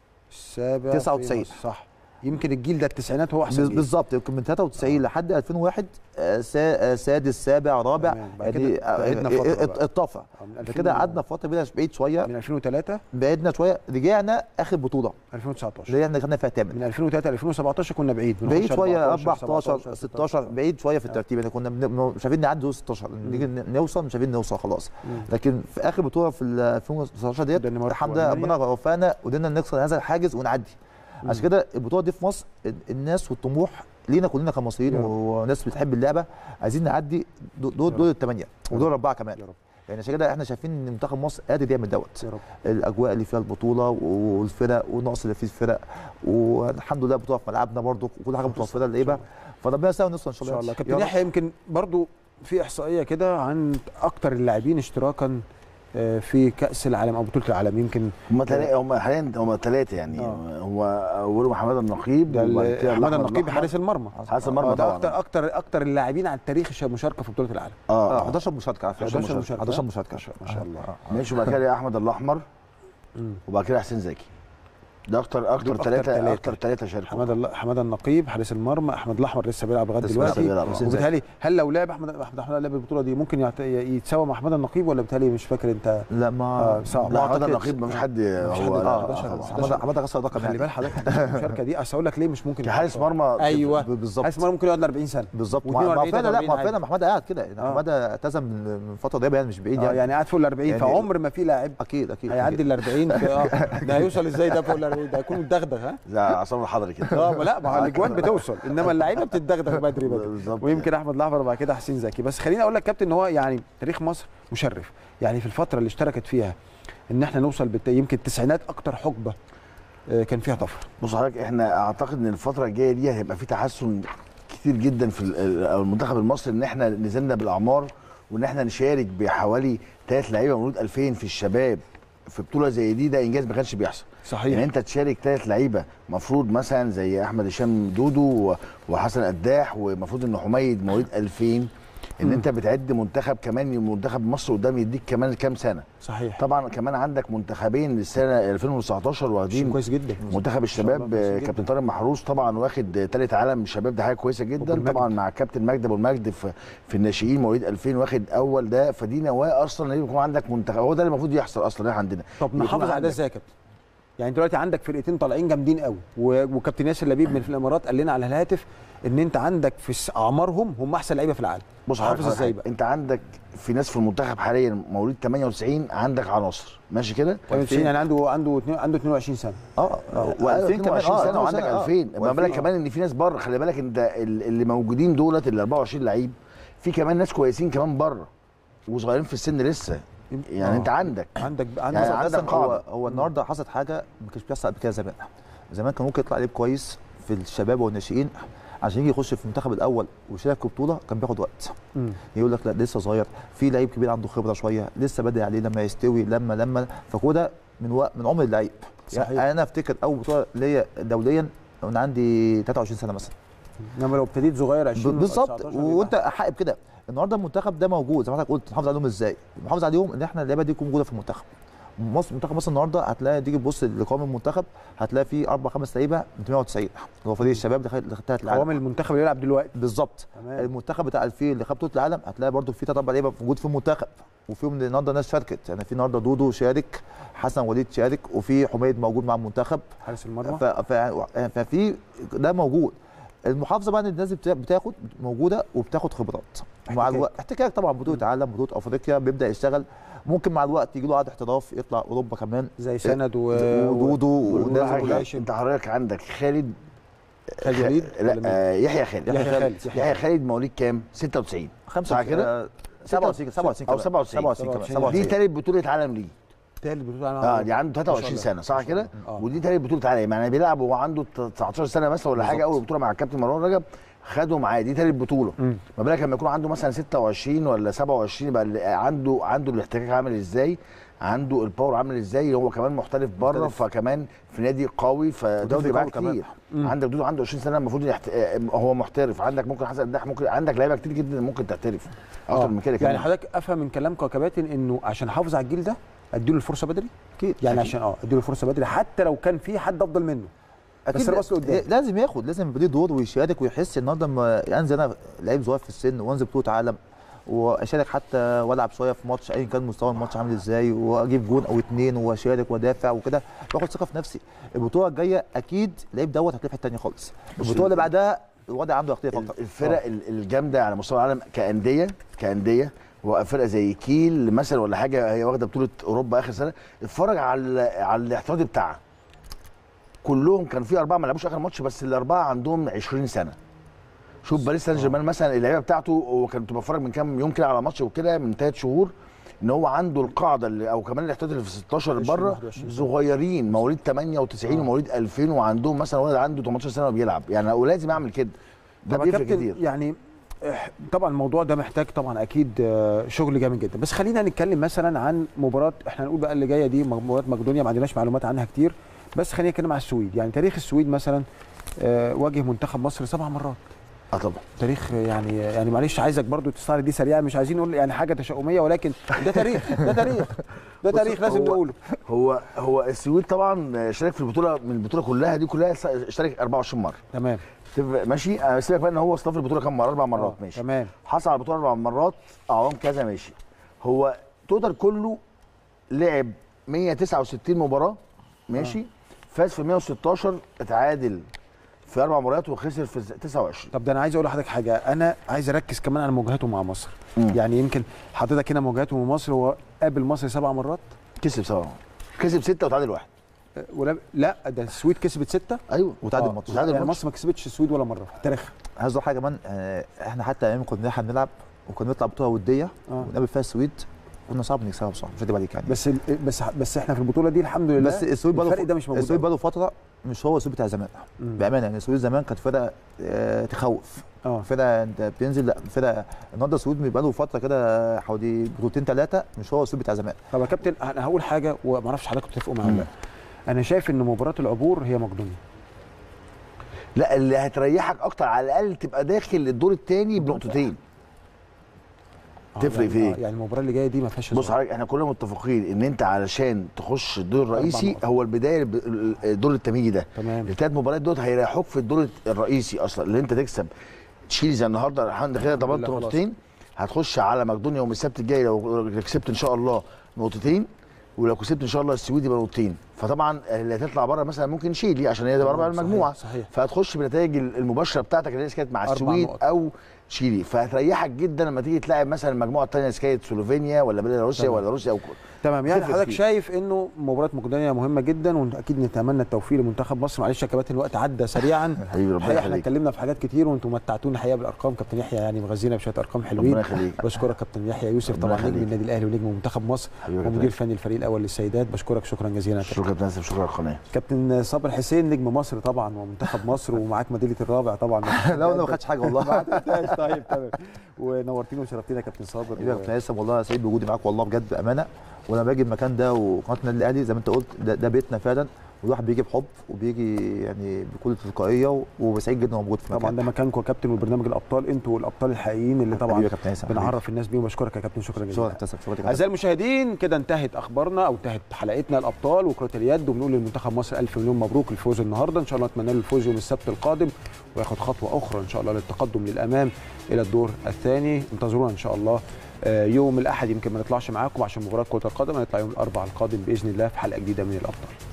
السابع 99. في مصر، صح يمكن الجيل ده التسعينات هو احسن بز- جيل بالظبط يمكن من 93 لحد 2001 آه، سا- آه، سادس سابع رابع تمام. بعد يعني كده بعدنا فترة بقى. الطفره آه، من بعد 2000 كده قعدنا فتره بعيد بعيد شويه من 2003 بعدنا شويه رجعنا اخر بطوله 2019 اللي احنا خدنا فيها ثامن من 2003 ل 2017 كنا بعيد بنخش بعيد شويه 14 14 16 بعيد شويه في الترتيب يعني كنا بن- مش عارفين نعدي دول 16 نيجي ن- نوصل مش عارفين نوصل خلاص مم. لكن في اخر بطوله في ال 2019 ديت الدنمارك الحمد لله وألمانيا. ربنا وفقنا وقدرنا نكسر هذا الحاجز ونعدي عشان كده البطوله دي في مصر ال- الناس والطموح لينا كلنا كمصريين يا رب. وناس بتحب اللعبه عايزين نعدي دو- دول دول الثمانيه ودول اربعه كمان يا رب يعني عشان كده احنا شايفين ان منتخب مصر قادر يعمل دوت يا رب الاجواء اللي فيها البطوله والفرق والنقص اللي فيه الفرق والحمد لله بطوله في ملعبنا برضو وكل حاجه متوفره للعيبه فربنا يسهل ونوصل ان شاء ان الله شاء الله يا كابتن رب. يحيى يمكن برضو في احصائيه كده عن اكتر اللاعبين اشتراكا آه، في كاس العالم او بطوله العالم يمكن هم تلا... هم حاليا هم ثلاثه يعني آه. هو اولهم حماده النقيب ده وبعد ال- كده احمد الأحمر النقيب الأحمر. حارس المرمى حارس آه، المرمى ده طبعا اكتر اكتر اكتر اللاعبين على التاريخ مشاركه في بطوله العالم اه اه 11 مشاركه على فكره 11 مشاركة. 11 مشاركه ما شاء- ما شاء الله. آه، آه. ماشي وبعد كده احمد الاحمر مم. وبعد كده حسين زكي ده اكتر دول اكتر أكتر ثلاثه تلاتة. اكتر ثلاثه شاركوا حماده الله حماده النقيب حارس المرمى احمد الاحمر لسه بيلعب لغايه لسه دلوقتي بيلعب. حسين زكي. وبالتالي هل لو لعب احمد احمد احمد لعب البطوله دي ممكن يعت- يتساوى مع حماده النقيب ولا بالتالي مش فاكر انت لا ما آه، صعب. لا ما حماده أعتقدش. النقيب ما فيش حد مفيش حد هو اه لا، 11 طبعاً. حماده حماده كسر رقم خلي يعني بال حضرتك المشاركه دي اصل اقول لك ليه مش ممكن كحارس مرمى ايوه بالظبط حارس مرمى ممكن يقعد ل 40 سنه بالظبط و42 ما ما فعلا لا 43 ما عادي. فعلا محمد قاعد كده يعني آه. محمد اعتزم من من فتره قريبه يعني مش بعيد اه يعني, يعني قاعد فوق ال 40 يعني- فعمر ما في لاعب اكيد اكيد هيعدي أكيد. ال 40 في اه ده هيوصل ازاي ده فوق ال 40 ده هيكون متدغدغ ها زي عصام الحضري كده اه ما لا ما هو الاجوان بتوصل انما اللعيبه بتتدغدغ بدري بدري بالظبط ويمكن احمد الاحمر وبعد كده حسين زكي بس خليني اقول لك كابتن ان هو يعني تاريخ مصر مشرف يعني في الفتره اللي اشتركت فيها ان احنا نوصل بالت... يمكن التسعينات اكتر حقبه آه، كان فيها طفره بص حضرتك احنا اعتقد ان الفتره الجايه دي هيبقى في تحسن كتير جدا في ال- ال- أو المنتخب المصري ان احنا نزلنا بالاعمار وان احنا نشارك بحوالي ثلاث لعيبه مولود 2000 في الشباب في بطوله زي دي ده انجاز ما كانش بيحصل صحيح يعني انت تشارك ثلاث لعيبه مفروض مثلا زي احمد هشام دودو و- وحسن قداح ومفروض ان حميد مواليد 2000 ان انت بتعد منتخب كمان منتخب مصر قدام يديك كمان كام سنه صحيح طبعا كمان عندك منتخبين للسنه 2019 شيء واخدين كويس جدا منتخب الشباب كويس جدا. كابتن طارق محروس طبعا واخد ثالث عالم شباب ده حاجه كويسه أبو جدا المجد. طبعا مع كابتن مجدي ابو المجد في في الناشئين مواليد 2000 واخد اول ده فدي نواه اصلا ان يكون عندك منتخب هو ده اللي المفروض يحصل اصلا احنا عندنا طب يكون نحافظ على ده عندك- ازاي يا كابتن؟ يعني دلوقتي عندك فرقتين طالعين جامدين قوي و- وكابتن ياسر لبيب من الامارات قال لنا على الهاتف ان انت عندك في س- اعمارهم هم احسن لعيبه في العالم بص حافظ حافظ ازاي بقى؟ انت عندك في ناس في المنتخب حاليا مواليد 98 عندك عناصر ماشي كده 98 يعني عنده عنده اتنين- عنده 22 سنه اه و2000 كمان 22 سنه وعندك 2000 ما بالك و2000. كمان ان في ناس بره خلي بالك انت ال- اللي موجودين دولت ال 24 لعيب في كمان ناس كويسين كمان بره وصغيرين في السن لسه يعني آه. انت عندك عندك عندك يعني يعني عندك عندك هو قاعدة. هو النهارده حصلت حاجه ما كانش بيحصل قبل كده زمان زمان كان ممكن يطلع لعيب كويس في الشباب والناشئين عشان يجي يخش في المنتخب الاول ويشارك في بطوله كان بياخد وقت مم. يقول لك لا لسه صغير في لعيب كبير عنده خبره شويه لسه بدري عليه لما يستوي لما لما فكل ده من وقت من عمر اللعيب صحيح. يعني انا افتكر اول بطوله ليا دوليا وانا عندي 23 سنه مثلا انما لو ابتديت صغير 20 بالظبط 19 وانت حق كده النهارده المنتخب ده موجود زي ما حضرتك قلت نحافظ عليهم ازاي؟ نحافظ عليهم ان احنا اللعيبه دي تكون موجوده في المنتخب مصر منتخب مصر النهارده هتلاقي تيجي تبص لقوام المنتخب هتلاقي فيه اربع خمس لعيبه من 98 هو فريق الشباب اللي خد- اللي خدت العالم قوام المنتخب اللي يلعب دلوقتي بالظبط تمام. المنتخب بتاع 2000 اللي خد بطوله العالم هتلاقي برده في ثلاث اربع لعيبه موجود في المنتخب وفيهم النهارده ناس شاركت يعني في النهارده دودو شارك حسن وليد شارك وفي حميد موجود مع المنتخب حارس المرمى ف... ف... ففي ده موجود المحافظه بقى ان الناس بتا- بتاخد موجوده وبتاخد خبرات مع احتكاك. الوقت احتكاك طبعا بطوله عالم بطوله افريقيا بيبدا يشتغل ممكن مع الوقت يجي له عقد احتراف يطلع اوروبا كمان زي سند و... ودودو والناس والناس حاجة، كلها انت حضرتك عندك خالد خالد وليد ولا لا مين؟ آه يحيى خالد يحيى خالد. يحيى خالد مواليد كام 96 خمسة صح كده؟ آه، 27 27 أو 97. 27 كمان 27. دي 97 تالت بطوله عالم ليه تالت بطوله اه دي عنده 23 الله. سنه صح كده آه. ودي تالت بطوله عالم يعني بيلعب وهو عنده 19 سنه مثلا ولا حاجه بالظبط. اول بطوله مع الكابتن مروان رجب خده معاه دي تالت بطوله مم. ما بالك لما يكون عنده مثلا 26 ولا 27 يبقى ال- عنده عنده الاحتكاك عامل ازاي عنده الباور عامل ازاي هو كمان محترف بره محترف. فكمان في نادي قوي فده ودوري بيبقى قوي كمان. كتير مم. عندك دودو عنده 20 سنه المفروض يحت... آه، هو محترف عندك ممكن حسن قداح ممكن عندك لعيبه كتير جدا ممكن تحترف اكتر آه. من كده يعني كمان حضرتك افهم من كلامك يا كباتن انه عشان احافظ على الجيل ده اديله الفرصه بدري اكيد يعني أكيد. عشان اه اديله الفرصه بدري حتى لو كان في حد افضل منه بس الراس لقدام. لازم ياخد لازم يبقى ليه دور ويشارك ويحس النهارده لما انزل انا لعيب صغير في السن وانزل بطوله عالم واشارك حتى والعب شويه في ماتش ايا كان مستوى الماتش عامل ازاي واجيب جون او اتنين واشارك وادافع وكده باخد ثقه في نفسي البطوله الجايه اكيد اللعيب دوت هتلاقي في حته ثانيه خالص البطوله اللي بعدها الوضع عنده يختلف اكتر الفرق ال- الجامده على مستوى العالم كانديه كانديه وفرقه زي كيل مثلا ولا حاجه هي واخده بطوله اوروبا اخر سنه اتفرج على على الاحتياطي بتاعها كلهم كان في اربعه ما لعبوش اخر ماتش بس الاربعه عندهم 20 سنه شوف باريس سان جيرمان مثلا اللعيبه بتاعته وكنت بتفرج من كام يوم كده على ماتش وكده من ثلاث شهور ان هو عنده القاعده اللي او كمان الاحتياطي اللي في 16 20 بره 21 سنة. صغيرين مواليد 98 آه. ومواليد 2000 وعندهم مثلا ولد عنده 18 سنه وبيلعب يعني ولازم اعمل كده ده طب يا بيفرق كابتن كتير يعني إح- طبعا الموضوع ده محتاج طبعا اكيد آه، شغل جامد جدا بس خلينا نتكلم مثلا عن مباراه احنا هنقول بقى اللي جايه دي مباراه مقدونيا ما عندناش معلومات عنها كتير بس خلينا نتكلم على السويد يعني تاريخ السويد مثلا آه، واجه منتخب مصر سبع مرات اه طبعا تاريخ يعني يعني معلش عايزك برضو تستعرض دي سريعا مش عايزين نقول يعني حاجه تشاؤميه ولكن ده تاريخ ده تاريخ ده بص، تاريخ لازم هو- نقوله هو هو السويد طبعا شارك في البطوله من البطوله كلها دي كلها اشترك 24 مره تمام تبقى ماشي أنا سيبك بقى ان هو استضاف البطوله كام مره اربع مرات آه، ماشي تمام حصل على البطوله اربع مرات اعوام كذا ماشي هو توتال كله لعب 169 مباراه ماشي فاز في 116 اتعادل في اربع مباريات وخسر في 29 طب ده انا عايز اقول لحضرتك حاجه انا عايز اركز كمان على مواجهاته مع مصر مم. يعني يمكن حضرتك هنا مواجهاته مع مصر هو قابل مصر سبع مرات كسب سبعه كسب سته وتعادل واحد آه، ولا لا ده السويد كسبت سته ايوه وتعادل آه، ماتش وتعادل يعني ماتش. مصر ما كسبتش السويد ولا مره في تاريخها عايز اقول حاجه كمان آه، احنا حتى ايام كنا احنا بنلعب وكنا بنطلع بطوله وديه آه. ونقابل فيها السويد كنا صعب نكسبها بصراحه مش هكدب عليك يعني بس ال- بس بس احنا في البطوله دي الحمد لله بس السويد بقى الفرق ده مش موجود السويد أوي. بقى فتره مش هو السويد بتاع زمان مم. بامانه يعني السويد زمان كانت فرقه آه، تخوف اه فرقه انت بتنزل لا فرقه النهارده السعود بيبقى له فتره كده حوالي بطولتين ثلاثه مش هو السعود بتاع زمان طب يا كابتن انا هقول حاجه وما اعرفش حضرتك تتفقوا معايا ولا لا انا شايف ان مباراه العبور هي مقدونيا لا اللي هتريحك اكتر على الاقل تبقى داخل الدور الثاني بنقطتين آه، تفرق يعني في إيه؟ آه، يعني المباراه اللي جايه دي ما فيهاش بص هزار. حضرتك احنا كلنا متفقين ان انت علشان تخش الدور الرئيسي نقط. هو البدايه ب- الدور التمهيدي ده تمام الثلاث مباريات دول هيريحوك في الدور الرئيسي اصلا اللي انت تكسب تشيل زي النهارده الحمد لله ضمنت لله خلاص. نقطتين هتخش على مقدونيا يوم السبت الجاي لو كسبت ان شاء الله نقطتين ولو كسبت ان شاء الله السويد يبقى نقطتين فطبعا اللي هتطلع بره مثلا ممكن شيلي عشان هي تبقى رابع صحيح، المجموعه صحيح. فهتخش بالنتائج المباشره بتاعتك اللي هي كانت مع أربع السويد نقط. او تشيلي فهتريحك جدا لما تيجي تلاعب مثلا المجموعه الثانيه كانت سلوفينيا ولا بيلاروسيا تمام. ولا روسيا او تمام يعني تفرق حضرتك فيه. شايف انه مباراه مقدونيا مهمه جدا واكيد نتمنى التوفيق لمنتخب مصر معلش يا كباتن الوقت عدى سريعا حبيبي ربنا الحقيقه احنا يخليك اتكلمنا في حاجات كتير وانتم متعتونا الحقيقه بالارقام كابتن يحيى يعني مغذينا بشويه ارقام حلوين ربنا يخليك بشكرك كابتن يحيى يوسف ربنا طبعا نجم يخليك. النادي الاهلي ونجم منتخب مصر حبيبي يا ومدير كابتن. فني الفريق الاول للسيدات بشكرك شكرا جزيلا يا كابتن شكرا كابتن ناصر شكرا القناه كابتن صابر حسين نجم مصر طبعا ومنتخب مصر ومعاك ميداليه الرابع طبعا لا انا ما خدتش حاجه والله ما عدتهاش. طيب تمام ونورتينا وشرفتينا يا كابتن صابر يا كابتن هيثم والله انا سعيد بوجودي معاك والله بجد بامانه ولما باجي المكان ده وقناه النادي الاهلي زي ما انت قلت ده, ده بيتنا فعلا والواحد بيجي بحب وبيجي يعني بكل تلقائيه وسعيد جدا إن هو موجود في طبعا المكان ده مكانكم يا كابتن وبرنامج الابطال انتوا الابطال الحقيقيين اللي حبيبي طبعا يا كابتن هيثم حبيبي. بنعرف الناس بيهم بشكرك يا كابتن شكرا شكرا جزيلا يا كابتن شكرا يا كابتن اعزائي المشاهدين كده انتهت اخبارنا او انتهت حلقتنا الابطال وكره اليد وبنقول للمنتخب مصر الف مليون مبروك الفوز النهارده ان شاء الله نتمنى له الفوز يوم السبت القادم وياخد خطوه اخرى ان شاء الله للتقدم للامام الى الدور الثاني انتظرونا ان شاء الله آه، يوم الاحد يمكن ما نطلعش معاكم عشان مباراه كره القدم هنطلع يوم الاربعاء القادم باذن الله في حلقه جديده من الابطال